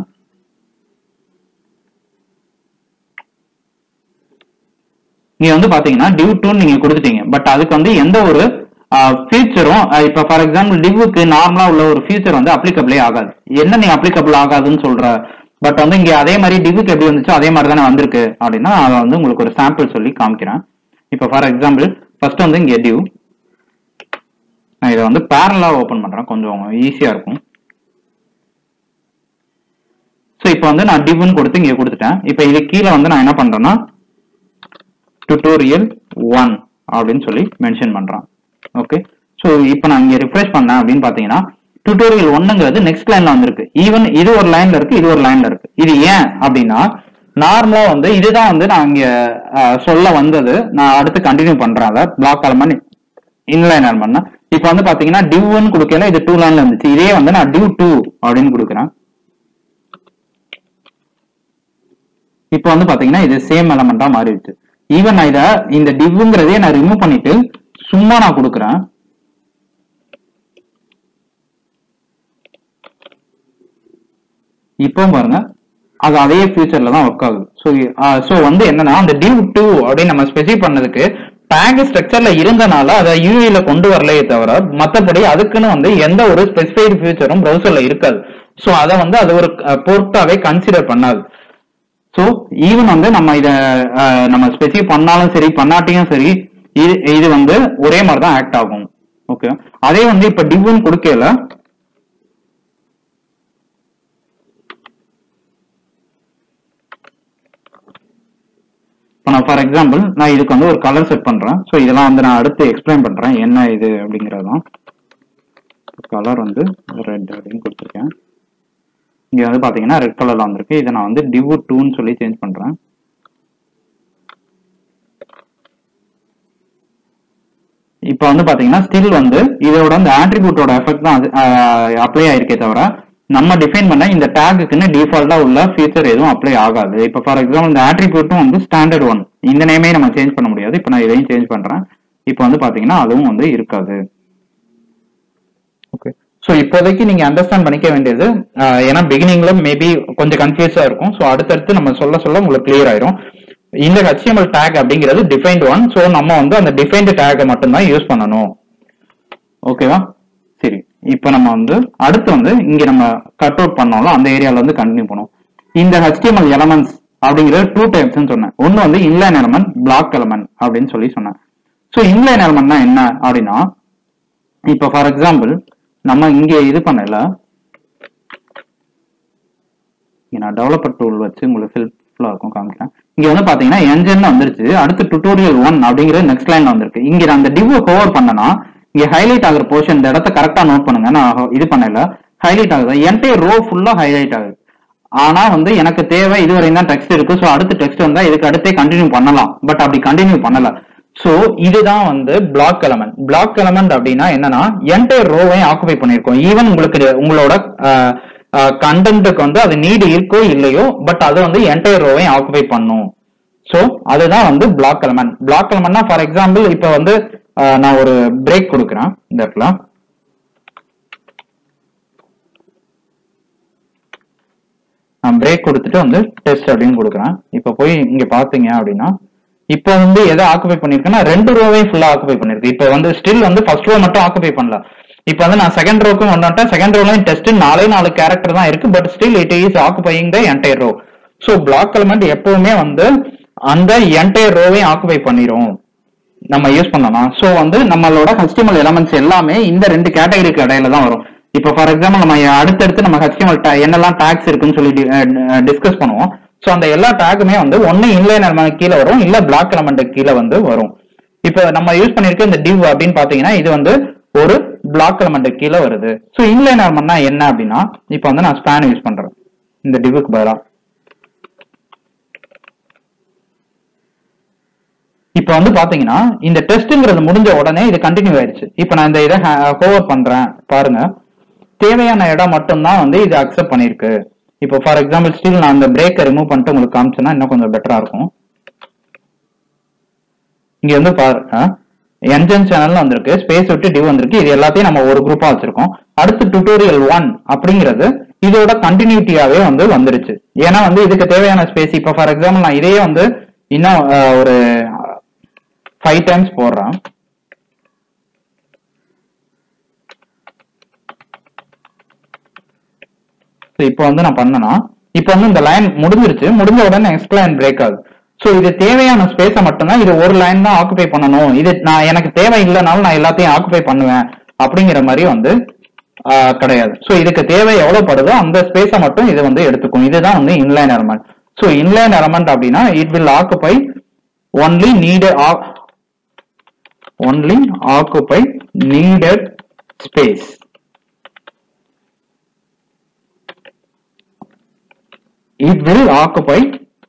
நீங்க வந்து பாத்தீங்கன்னா டிவ் டூன்னு நீங்க கொடுத்துட்டீங்க பட் அதுக்கு வந்து எந்த ஒரு ஃபீச்சரும் இப்ப ஃபார் எக்ஸாம்பிள் டிவ்வுக்கு நார்மலா உள்ள ஒரு ஃபீச்சர் வந்து அப்ளிகபிளே ஆகாது என்ன நீ அப்ளிகபிள் ஆகாதுன்னு சொல்ற பட் வந்து இங்க அதே மாதிரி டிவ்வுக்கு எப்படி வந்துச்சோ அதே மாதிரி தானே வந்திருக்கு அப்படின்னா அதை வந்து உங்களுக்கு ஒரு சாம்பிள் சொல்லி காமிக்கிறேன் இப்போ ஃபார் எக்ஸாம்பிள் ஃபர்ஸ்ட் வந்து இங்க டிவ் நான் இதை வந்து பேரலா ஓபன் பண்றேன் கொஞ்சம் ஈஸியா இருக்கும் ஸோ இப்போ வந்து நான் டிவ்னு கொடுத்து இங்க கொடுத்துட்டேன் இப்போ இது கீழே வந்து நான் என்ன பண்றேன்னா டுட்டோரியல் ஒன் அப்படின்னு சொல்லி மென்ஷன் பண்றேன் ஓகே ஸோ இப்போ நான் இங்க ரிஃப்ரெஷ் பண்ணேன் அப்படின்னு பாத்தீங்கன்னா டுட்டோரியல் ஒன்னுங்கிறது நெக்ஸ்ட் லைன்ல வந்திருக்கு ஈவன் இது ஒரு லைன்ல இருக்கு இது ஒரு லைன்ல இருக்கு இது ஏன் அப்படின்னா நார்மலா வந்து இதுதான் வந்து நான் இங்க அஹ், சொல்ல வந்தது நான் அடுத்து கண்டினியூ பண்றேன் அதை பிளாக் எலமெண்ட் இன்லைன் எலமெண்ட் இப்போ வந்து பாத்தீங்கன்னா டிவ்னு கொடுக்கல இது டூ லைன்ல இருந்துச்சு இதே வந்து நான் டிவ் டூ அப்படின்னு கொடுக்குறேன் இப்போ வந்து பாத்தீங்கன்னா இது சேம் எலமெண்டா மாறிடுச்சு ஈவன் நான் இத இந்த டிவ்ங்கிறதே நான் ரிமூவ் பண்ணிட்டு சும்மா நான் கொடுக்குறேன் இப்போ பாருங்க அது அதே ஃபியூச்சர்ல தான் ஒர்க் ஆகுது ஸோ ஸோ வந்து என்னன்னா அந்த டிவ் டூ அப்படின்னு நம்ம ஸ்பெசிஃபை பண்ணதுக்கு டேக் ஸ்ட்ரக்சர்ல இருந்தனால அதை யூஐல கொண்டு வரலையே தவிர மத்தபடி அதுக்குன்னு வந்து எந்த ஒரு ஸ்பெசிஃபைடு ஃபியூச்சரும் ப்ரௌசர்ல இருக்காது ஸோ அதை வந்து அது ஒரு அஹ், பொருட்டாவே கன்சிடர் பண்ணாது ஸோ ஈவன் வந்து நம்ம இத அஹ், நம்ம ஸ்பெசிஃபை பண்ணாலும் சரி பண்ணாட்டியும் சரி இது இது வந்து ஒரே மாதிரி தான் ஆக்ட் ஆகும் ஓகே அதே வந்து இப்ப டிவ்னு கொடுக்கல இப்போ நான் ஃபார் எக்ஸாம்பிள் நான் இதுக்கு வந்து ஒரு கலர் செட் பண்றேன் ஸோ இதெல்லாம் வந்து நான் அடுத்து எக்ஸ்பிளைன் பண்றேன் என்ன இது அப்படிங்கறதும் கலர் வந்து ரெட் அப்படின்னு கொடுத்துருக்கேன் இங்க வந்து பாத்தீங்கன்னா ரெட் கலர்ல வந்திருக்கு இதை நான் வந்து டிவ் டூன்னு சொல்லி சேஞ்ச் பண்றேன் இப்போ வந்து பாத்தீங்கன்னா ஸ்டில் வந்து இதோட அந்த ஆட்ரிபியூட்டோட எஃபெக்ட் தான் அப்ளை ஆயிருக்கே தவிர நம்ம டிஃபைன் பண்ண இந்த டேக்குன்னு டிஃபால்ட்டா உள்ள ஃபீச்சர் எதுவும் அப்ளை ஆகாது இப்போ ஃபார் எக்ஸாம்பிள் இந்த ஆட்ரிபியூட்டும் வந்து ஸ்டாண்டர்ட் ஒன் இந்த நேமே நம்ம சேஞ்ச் பண்ண முடியாது இப்போ நான் இதையும் சேஞ்ச் பண்றேன் இப்போ வந்து பாத்தீங்கன்னா அதுவும் வந்து இருக்காது ஓகே ஸோ இப்போதைக்கு நீங்க அண்டர்ஸ்டாண்ட் பண்ணிக்க வேண்டியது ஆஹ், ஏன்னா பிகினிங்ல மேபி கொஞ்சம் கன்ஃபியூஸா இருக்கும் ஸோ அடுத்தடுத்து நம்ம சொல்ல சொல்ல உங்களுக்கு கிளியர் ஆயிரும் இந்த HTML டேக் அப்படிங்கிறது டிஃபைன்ட் ஒன் ஸோ நம்ம வந்து அந்த டிஃபைன்டு டேக்கை மட்டும்தான் யூஸ் பண்ணணும் ஓகேவா சரி இப்போ நம்ம வந்து அடுத்து வந்து இங்க நம்ம கட் அவுட் பண்ணோம்ல அந்த ஏரியால வந்து கண்டினியூ பண்ணுவோம் இந்த HTML எலமெண்ட்ஸ் அப்படிங்கிற டூ டைப்ஸ்னு சொன்னேன் ஒன்னு வந்து இன்லைன் எலமெண்ட் பிளாக் எலமெண்ட் அப்படின்னு சொல்லி சொன்னேன் ஸோ இன்லைன் எலமெண்ட்னா என்ன அப்படின்னா இப்போ ஃபார் எக்ஸாம்பிள் நம்ம இங்க இது பண்ணல இங்க நான் டெவலப்பர் டூல் வச்சு உங்களுக்கு ஹெல்ப்ஃபுல்லா இருக்கும் காமிக்கிறேன் இங்க வந்து பாத்தீங்கன்னா என்ஜின் வந்துருச்சு அடுத்து டுட்டோரியல் ஒன் அப்படிங்கிற நெக்ஸ்ட் லைன்ல வந்திருக்கு இங்க நான் அந்த டிவ் கவர் பண்ணனா இங்க ஹைலைட் ஆகுற போர்ஷன் இந்த இடத்த கரெக்டா நோட் பண்ணுங்க நான் இது பண்ணல ஹைலைட் ஆகுது என்டையர் ரோ ஃபுல்லா ஹைலைட் ஆகுது ஆனா வந்து எனக்கு தேவை இதுவரை தான் டெக்ஸ்ட் இருக்கு ஸோ அடுத்த டெக்ஸ்ட் வந்தா இதுக்கு அடுத்தே கண்டினியூ பண்ணலாம் பட் அப்படி கண்டினியூ பண்ணல சோ இதுதான் வந்து பிளாக் எலமெண்ட் பிளாக் எலமெண்ட் அப்படின்னா என்னன்னா என்டையர் ரோவையும் ஆக்குபை பண்ணிருக்கோம் ஈவன் உங்களுக்கு உங்களோட கண்டென்ட்டுக்கு வந்து அது நீடு இருக்கோ இல்லையோ பட் அது வந்து என்டையர் ரோவையும் ஆக்குபை பண்ணும் சோ அதுதான் வந்து பிளாக் எலமெண்ட் பிளாக் எலமெண்ட்னா ஃபார் எக்ஸாம்பிள் இப்போ வந்து ஆஹ், நான் ஒரு பிரேக் கொடுக்குறேன் இந்த இடத்துல பிரேக் கொடுத்துட்டு வந்து டெஸ்ட் அப்படின்னு கொடுக்குறேன் இப்போ போய் இங்க பாத்தீங்க அப்படின்னா இப்போ வந்து எதை ஆக்குபை பண்ணிருக்கேன்னா ரெண்டு ரோவையும் ஃபுல்லா ஆக்குபை பண்ணிருக்கு இப்போ வந்து ஸ்டில் வந்து ஃபர்ஸ்ட் ரோ மட்டும் ஆக்குபை பண்ணல இப்போ வந்து நான் செகண்ட் ரோக்கும் வந்துட்டேன் செகண்ட் ரோலையும் டெஸ்ட் நாலே நாலு கேரக்டர் தான் இருக்கு but still it is occupying the entire row so block element எப்பவுமே வந்து அந்த என்டையர் ரோவையும் ஆக்குபை பண்ணிரும் நம்ம யூஸ் பண்ணலாம் ஸோ வந்து நம்மளோட HTML எலமெண்ட்ஸ் எல்லாமே இந்த ரெண்டு கேட்டகரிக்கு இடையில தான் வரும் இப்போ ஃபார் எக்ஸாம்பிள் நம்ம அடுத்தடுத்து நம்ம HTML ta- என்னெல்லாம் டேக்ஸ் இருக்குன்னு சொல்லி டிஸ்கஸ் பண்ணுவோம் ஸோ அந்த எல்லா டேக்குமே வந்து ஒன்னு இன்லைன் எலமெண்ட் கீழே வரும் இல்ல பிளாக் எலமெண்ட் கீழே வந்து வரும் இப்போ நம்ம யூஸ் பண்ணிருக்க இந்த div அப்படின்னு பாத்தீங்கன்னா இது வந்து ஒரு பிளாக் எலமெண்ட் கீழே வருது ஸோ இன்லைன் எலமெண்ட்னா என்ன அப்படின்னா இப்போ வந்து நான் ஸ்பேன் யூஸ் பண்றேன் இந்த டிவுக்கு பதிலா இப்போ வந்து பாத்தீங்கன்னா இந்த டெஸ்ட்ங்கிறது முடிஞ்ச உடனே இது கண்டினியூ ஆயிருச்சு இப்போ நான் இந்த இதை ஹோவர் பண்றேன் பாருங்க தேவையான இடம் மட்டும்தான் வந்து இது அக்செப்ட் பண்ணிருக்கு இப்போ ஃபார் எக்ஸாம்பிள் ஸ்டில் நான் அந்த பிரேக்கை ரிமூவ் பண்ணிட்டு உங்களுக்கு காமிச்சேன்னா இன்னும் கொஞ்சம் பெட்டரா இருக்கும் இங்க வந்து பாருங்க என்ஜன் சேனல் வந்திருக்கு ஸ்பேஸ் விட்டு டிவ் வந்திருக்கு இது எல்லாத்தையும் நம்ம ஒரு குரூப்பா வச்சிருக்கோம் அடுத்து டுட்டோரியல் ஒன் அப்படிங்கிறது இதோட கண்டினியூட்டியாவே வந்து வந்துருச்சு ஏன்னா வந்து இதுக்கு தேவையான ஸ்பேஸ் இப்போ ஃபார் எக்ஸாம்பிள் நான் இதையே வந்து இன்னும் அஹ், ஒரு ஃபைவ் டைம்ஸ் போடுறேன் So, இப்போ வந்து நான் பண்ணனா இப்போ வந்து இந்த லைன் முடிஞ்சிருச்சு முடிஞ்ச உடனே நெக்ஸ்ட் லைன் பிரேக் ஆகுது ஸோ இது தேவையான ஸ்பேஸை மட்டும்தான் இது ஒரு லைன் தான் ஆக்குபை பண்ணணும் இது நான் எனக்கு தேவை இல்லைனாலும் நான் எல்லாத்தையும் ஆக்குபை பண்ணுவேன் அப்படிங்கிற மாதிரி வந்து ஆஹ், கிடையாது ஸோ இதுக்கு தேவை எவ்வளவு படுதோ அந்த ஸ்பேஸை மட்டும் இது வந்து எடுத்துக்கும் இதுதான் வந்து inline element so inline element அப்படின்னா it will occupy only need only occupy needed space. It will occupy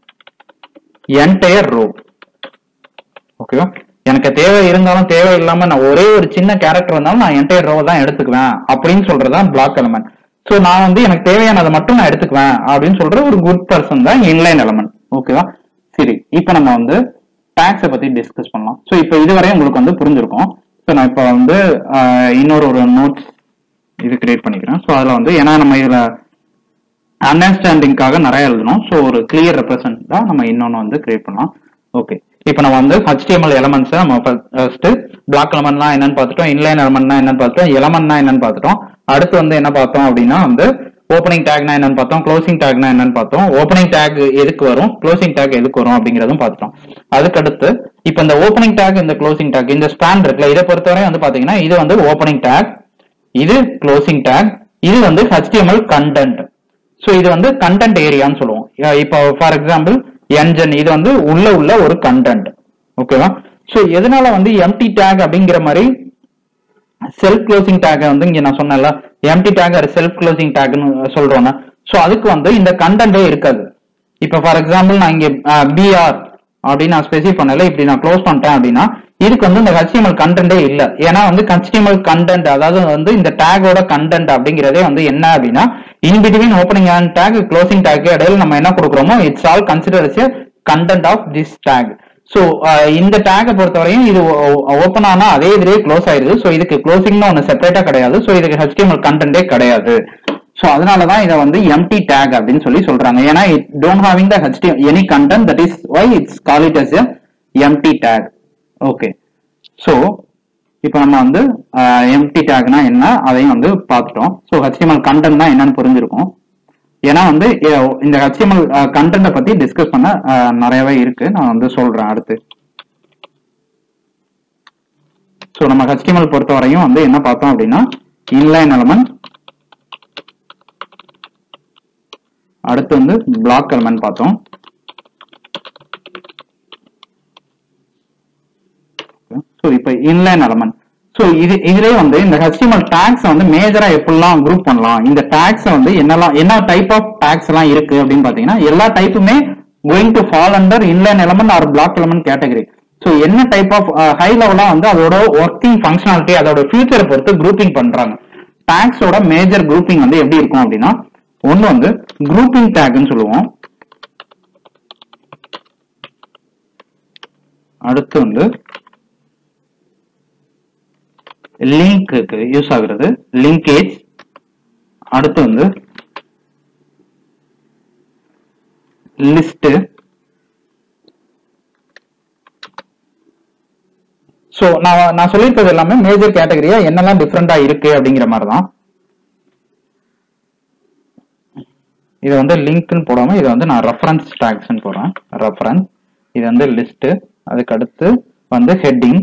entire row. ஓகேவா எனக்கு தேவை இருந்தாலும் தேவை இல்லாம நான் ஒரே ஒரு சின்ன கேரக்டர் இருந்தாலும் நான் என்டையர் ரோ தான் எடுத்துக்குவேன் அப்படின்னு சொல்றதுதான் பிளாக் எலமெண்ட் சோ நான் வந்து எனக்கு தேவையானதை மட்டும் நான் எடுத்துக்குவேன் அப்படின்னு சொல்ற ஒரு குட் பர்சன் தான் இன்லைன் எலமெண்ட் ஓகேவா சரி இப்போ நம்ம வந்து டேக்ஸை பத்தி டிஸ்கஸ் பண்ணலாம் ஸோ இப்போ இதுவரை உங்களுக்கு வந்து புரிஞ்சிருக்கும் ஸோ நான் இப்போ வந்து ஆஹ், இன்னொரு ஒரு நோட்ஸ் இது கிரியேட் பண்ணிக்கிறேன் ஸோ அதில் வந்து ஏன்னா நம்ம இதில் அண்டர்ஸ்டாண்டிங்காக நிறைய எழுதணும் ஸோ ஒரு கிளியர் ரெப்ரசன்ட் தான் நம்ம இன்னொன்று வந்து கிரியேட் பண்ணலாம் ஓகே இப்போ நம்ம வந்து HTML எலமெண்ட்ஸை நம்ம ஃபர்ஸ்ட் பிளாக் எலமெண்ட்னா என்னன்னு பார்த்துட்டோம் இன்லைன் எலமெண்ட்னா என்னன்னு பார்த்துட்டோம் எலமெண்ட்னா என்னன்னு பார்த்துட்டோம் அடுத்து வந்து என்ன பார்த்தோம் அப்படின்னா வந்து ஓப்பனிங் டேக்னா என்னன்னு பார்த்தோம் க்ளோசிங் டேக்னா என்னன்னு பார்த்தோம் ஓப்பனிங் டேக் எதுக்கு வரும் க்ளோசிங் டேக் எதுக்கு வரும் அப்படிங்கிறதும் பார்த்துட்டோம் அதுக்கடுத்து இப்போ இந்த ஓப்பனிங் டேக் இந்த க்ளோசிங் டேக் இந்த ஸ்பேன் இருக்குல்ல இதை பொறுத்தவரை வந்து பாத்தீங்கன்னா இது வந்து ஓப்பனிங் டேக் இது க்ளோசிங் டேக் இது வந்து HTML கண்டென்ட் ஸோ இது வந்து கண்டென்ட் ஏரியான்னு சொல்லுவோம் அஹ் இப்போ ஃபார் எக்ஸாம்பிள் என்ஜன் இது வந்து உள்ள உள்ள ஒரு கண்டென்ட் ஓகேவா ஸோ எதனால வந்து எம்டி டேக் அப்படிங்கிற மாதிரி செல்ஃப் க்ளோசிங் டேக் வந்து இங்க நான் சொன்னேன்ல எம்டி டேக் அது செல்ஃப் க்ளோசிங் டேக்னு சொல்றோம்னா ஸோ அதுக்கு வந்து இந்த கண்டென்ட்டே இருக்காது இப்போ ஃபார் எக்ஸாம்பிள் நான் இங்க பிஆர் அப்படின்னு நான் ஸ்பெசிஃபை பண்ணல இப்படி நான் க்ளோஸ் பண்ணிட்டேன் அப்படின்னா இதுக்கு வந்து இந்த HTML கண்டென்ட்டே இல்ல ஏன்னா வந்து HTML கண்டென்ட் அதாவது வந்து இந்த டேகோட கண்டென்ட் அப்படிங்கிறதே வந்து என்ன அப்படின்னா in between opening and tag closing tag இடையில நம்ம என்ன கொடுக்குறோமோ it's all considers content of this tag so இந்த டேக்கை பொறுத்தவரையும் இது ஓப்பன் ஆனா அதே இதுலயே க்ளோஸ் ஆயிருது ஸோ இதுக்கு க்ளோசிங்னு ஒன்று செப்பரேட்டா கிடையாது ஸோ இதுக்கு HTML கண்டென்ட்டே கிடையாது ஸோ அதனால தான் இதை வந்து எம்டி டேக் அப்படின்னு சொல்லி சொல்றாங்க ஏன்னா it don't having the HTML any content that is why it's call it as empty tag okay so இப்போ நம்ம வந்து எம்டி டேக்னா என்ன அதையும் வந்து பார்த்துட்டோம் ஸோ HTML கண்டென்ட்னா என்னன்னு புரிஞ்சிருக்கும் ஏன்னா வந்து அஹ், இந்த HTML கண்டென்ட்டை பத்தி டிஸ்கஸ் பண்ண அஹ், நிறையவே இருக்கு நான் வந்து சொல்றேன் அடுத்து ஸோ நம்ம HTML பொறுத்த வரையும் வந்து என்ன பார்த்தோம் அப்படின்னா இன்லைன் எலமெண்ட் அடுத்து வந்து பிளாக் எலமெண்ட் பார்த்தோம் ஸோ இப்போ இன்லைன் எலமெண்ட் ஸோ இது இதுலயே வந்து இந்த HTML டேக்ஸ் வந்து மேஜரா எப்படிலாம் குரூப் பண்ணலாம் இந்த டேக்ஸ் வந்து என்னெல்லாம் என்ன டைப் ஆஃப் டேக்ஸ் எல்லாம் இருக்கு அப்படின்னு பாத்தீங்கன்னா எல்லா டைப்புமே going to fall under inline element or block element category so என்ன டைப் ஆஃப் ஹை லெவலா வந்து அதோட ஒர்க்கிங் ஃபங்க்ஷனாலிட்டி அதோட ஃபியூச்சரை பொறுத்து குரூப்பிங் பண்றாங்க டேக்ஸோட மேஜர் குரூப்பிங் வந்து எப்படி இருக்கும் அப்படின்னா ஒன்னு வந்து குரூப்பிங் டேக்னு சொல்லுவோம் அடுத்து வந்து லிங்க்கு யூஸ் ஆகுறது லிங்கேஜ் அடுத்து வந்து லிஸ்ட் ஸோ நான் நான் சொல்லியிருக்கிறது எல்லாமே மேஜர் கேட்டகரியா என்னெல்லாம் டிஃப்ரெண்டா இருக்கு அப்படிங்கிற மாதிரி தான் இது வந்து லிங்க்னு போடாம இதை வந்து நான் ரெஃபரன்ஸ் டேக்ஸ்னு போடுறேன் ரெஃபரன்ஸ் இது வந்து லிஸ்ட் அதுக்கு அடுத்து வந்து ஹெட்டிங்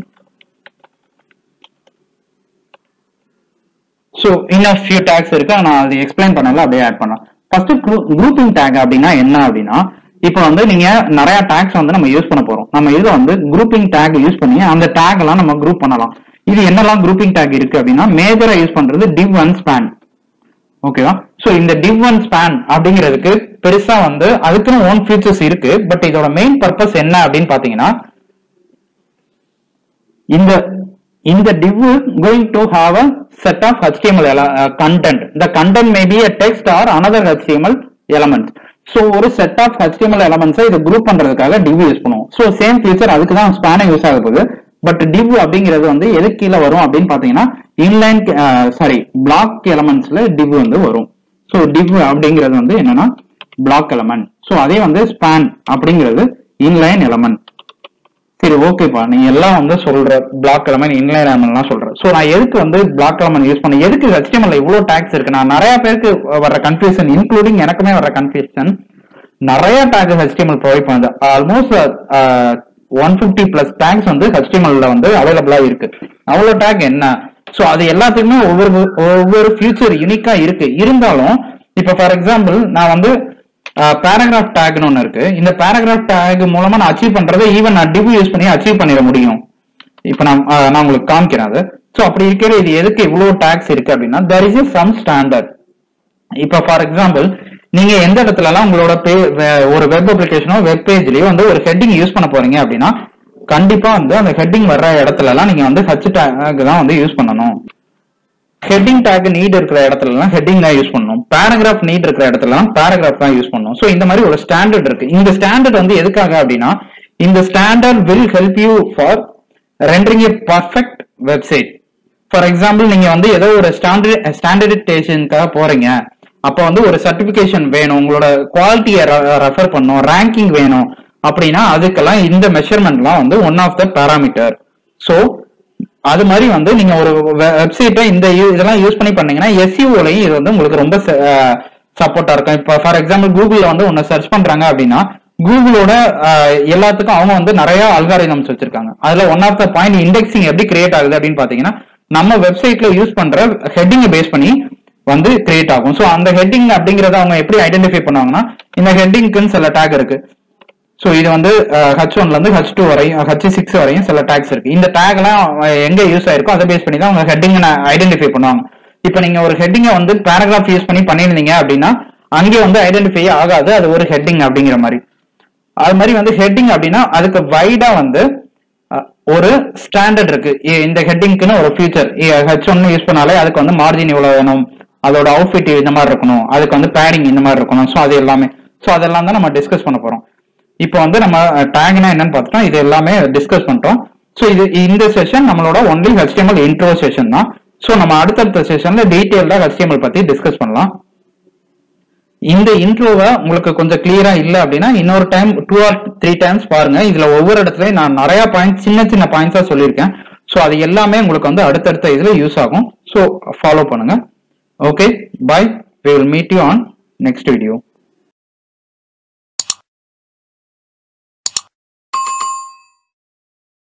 ஸோ இன்னும் ஃபியூ டேக்ஸ் இருக்கு நான் அது எக்ஸ்பிளைன் பண்ணல அப்படியே ஆட் பண்ணலாம் ஃபர்ஸ்ட் குரூப்பிங் டேக் அப்படின்னா என்ன அப்படின்னா இப்போ வந்து நீங்க நிறைய டேக்ஸ் வந்து நம்ம யூஸ் பண்ண போறோம் நம்ம இதுல வந்து குரூப்பிங் டேக் யூஸ் பண்ணி அந்த டேக் எல்லாம் நம்ம குரூப் பண்ணலாம் இது என்னெல்லாம் குரூப்பிங் டேக் இருக்கு அப்படின்னா மேஜரா யூஸ் பண்றது div அண்ட் ஸ்பேன் ஓகேவா சோ இந்த div அண்ட் ஸ்பேன் அப்படிங்கிறதுக்கு பெருசா வந்து அதுக்குன்னு ஓன் ஃபீச்சர்ஸ் இருக்கு பட் இதோட மெயின் பர்பஸ் என்ன அப்படின்னு பாத்தீங்கன்னா இந்த இந்த div is going to have a set of HTML ele- uh, content. The content may be a text or another HTML elements. So ஒரு செட் ஆஃப் HTML elements இதை group பண்றதுக்காக div use பண்ணுவோம் so same feature அதுக்கு தான் ஸ்பேனை use ஆக போகுது but div அப்படிங்கிறது வந்து எது கீழே வரும் அப்படின்னு பாத்தீங்கன்னா இன்லைன் சாரி பிளாக் எலமெண்ட்ஸ்ல div வந்து வரும் ஸோ div அப்படிங்கிறது வந்து என்னன்னா பிளாக் எலமெண்ட் ஸோ அதே வந்து ஸ்பேன் அப்படிங்கிறது இன்லைன் எலமெண்ட் சரி ஓகேப்பா நீ எல்லாம் வந்து சொல்ற பிளாக் எலமெண்ட் இன்லைன் எலமெண்ட்லாம் சொல்ற சோ நான் எதுக்கு வந்து பிளாக் எலமெண்ட் யூஸ் பண்ண எதுக்கு HTML ல இவ்வளவு டேக்ஸ் இருக்கு நான் நிறைய பேருக்கு வர்ற கன்ஃபியூஷன் இன்க்ளூடிங் எனக்குமே வர்ற கன்ஃபியூஷன் நிறைய டேக் HTML ப்ரொவைட் பண்ணுது almost one fifty plus tags வந்து HTML ல வந்து அவைலபிளா இருக்கு அவ்வளவு டேக் என்ன சோ அது எல்லாத்துக்குமே ஒவ்வொரு ஒவ்வொரு ஃபியூச்சர் யூனிக்கா இருக்கு இருந்தாலும் இப்ப ஃபார் எக்ஸாம்பிள் நான் வந்து பேராகிராஃப் டேக்னு ஒன்று இருக்கு இந்த பேராகிராஃப் டேக் மூலமா நான் அச்சீவ் பண்றதை ஈவன் நான் டிவ் யூஸ் பண்ணி அச்சீவ் பண்ணிட முடியும் இப்போ நான் ஆஹ் நான் உங்களுக்கு காமிக்கிறேன் அது ஸோ அப்படி இருக்கிற இது எதுக்கு இவ்வளவு டேக்ஸ் இருக்கு அப்படின்னா there is a some standard இப்போ ஃபார் எக்ஸாம்பிள் நீங்க எந்த இடத்துலலாம் உங்களோட pay- வே- ஒரு வெப் அப்ளிகேஷனோ வெப் பேஜ்லயோ வந்து ஒரு ஹெட்டிங் யூஸ் பண்ண போறீங்க அப்படின்னா கண்டிப்பா வந்து அந்த ஹெட்டிங் வர்ற இடத்துல எல்லாம் நீங்க வந்து ஹச் டேக் தான் வந்து யூஸ் பண்ணணும் ஹெட்டிங் டேக் நீட் இருக்கிற இடத்துல எல்லாம் ஹெட்டிங் தான் யூஸ் பண்ணணும் பேராகிராஃப் நீட் இருக்கிற இடத்துல எல்லாம் பேராகிராஃப் தான் யூஸ் பண்ணணும் ஸோ இந்த மாதிரி ஒரு ஸ்டாண்டர்ட் இருக்கு இந்த ஸ்டாண்டர்ட் வந்து எதுக்காக அப்படின்னா இந்த standard will help you for rendering a perfect website for example நீங்க வந்து ஏதோ ஒரு ஸ்டாண்டர்ட் ஸ்டாண்டர்டைசேஷனுக்காக போறீங்க அப்போ வந்து ஒரு சர்டிபிகேஷன் வேணும் உங்களோட குவாலிட்டியை ரெஃபர் பண்ணும் ரேங்கிங் வேணும் அப்படின்னா அதுக்கெல்லாம் இந்த மெஷர்மெண்ட்லாம் வந்து one of the parameter so அது மாதிரி வந்து நீங்க ஒரு வெப்சைட்டை இந்த யூ- இதெல்லாம் யூஸ் பண்ணி பண்ணீங்கன்னா எஸ்யூலையும் இது வந்து உங்களுக்கு ரொம்ப சப்போர்ட்டா இருக்கும் இப்போ ஃபார் எக்ஸாம்பிள் கூகுள்ல வந்து ஒன்னு சர்ச் பண்றாங்க அப்படின்னா கூகுளோட எல்லாத்துக்கும் அவங்க வந்து நிறைய அல்காரிதம்ஸ் வச்சிருக்காங்க அதுல one of the point indexing எப்படி கிரியேட் ஆகுது அப்படின்னு பாத்தீங்கன்னா நம்ம வெப்சைட்ல யூஸ் பண்ற ஹெட்டிங்கை பேஸ் பண்ணி வந்து கிரியேட் ஆகும் ஸோ அந்த ஹெட்டிங் அப்படிங்கறத அவங்க எப்படி ஐடென்டிஃபை பண்ணுவாங்கன்னா இந்த ஹெட்டிங்க்குன்னு சில டேக் இருக்கு ஸோ இது வந்து ஹச் ஒன்ல இருந்து ஹச் டூ வரையும் ஹச் சிக்ஸ் வரையும் சில டேக்ஸ் இருக்கு இந்த டேக்லாம் எங்க யூஸ் ஆயிருக்கோ அதை பேஸ் பண்ணி தான் அவங்க ஹெட்டிங் ஐடென்டிஃபை பண்ணுவாங்க இப்போ நீங்க ஒரு ஹெட்டிங்கை வந்து பேராகிராஃப் யூஸ் பண்ணி பண்ணியிருந்தீங்க அப்படின்னா அங்கே வந்து ஐடென்டிஃபை ஆகாது அது ஒரு ஹெட்டிங் அப்படிங்கிற மாதிரி அது மாதிரி வந்து ஹெட்டிங் அப்படின்னா அதுக்கு வைடா வந்து அஹ், ஒரு ஸ்டாண்டர்ட் இருக்கு இ- இந்த ஹெட்டிங்க்குன்னு ஒரு ஃபியூச்சர் ஹெச் ஒன்னு யூஸ் பண்ணாலே அதுக்கு வந்து மார்ஜின் இவ்வளவு வேணும் அதோட அவுட்ஃபிட் இந்த மாதிரி இருக்கணும் அதுக்கு வந்து பேடிங் இந்த மாதிரி இருக்கணும் ஸோ அது எல்லாமே ஸோ அதெல்லாம் தான் நம்ம டிஸ்கஸ் பண்ண போறோம் இப்போ வந்து நம்ம டேக்னா என்னன்னு பார்த்துட்டோம் இது எல்லாமே டிஸ்கஸ் பண்ணிட்டோம் ஸோ இது இந்த செஷன் நம்மளோட ஒன்லி HTML இன்ட்ரோ செஷன் தான் ஸோ நம்ம அடுத்தடுத்த செஷன்ல டீட்டெயில்டா HTML பத்தி டிஸ்கஸ் பண்ணலாம் இந்த இன்ட்ரோவை உங்களுக்கு கொஞ்சம் கிளியரா இல்ல அப்படின்னா இன்னொரு time two or three times பாருங்க இதுல ஒவ்வொரு இடத்துலயும் நான் நிறைய பாயிண்ட் சின்ன சின்ன பாயிண்ட்ஸா சொல்லியிருக்கேன் ஸோ அது எல்லாமே உங்களுக்கு வந்து அடுத்தடுத்த இதுல யூஸ் ஆகும் ஸோ ஃபாலோ பண்ணுங்க okay bye we will meet you on next video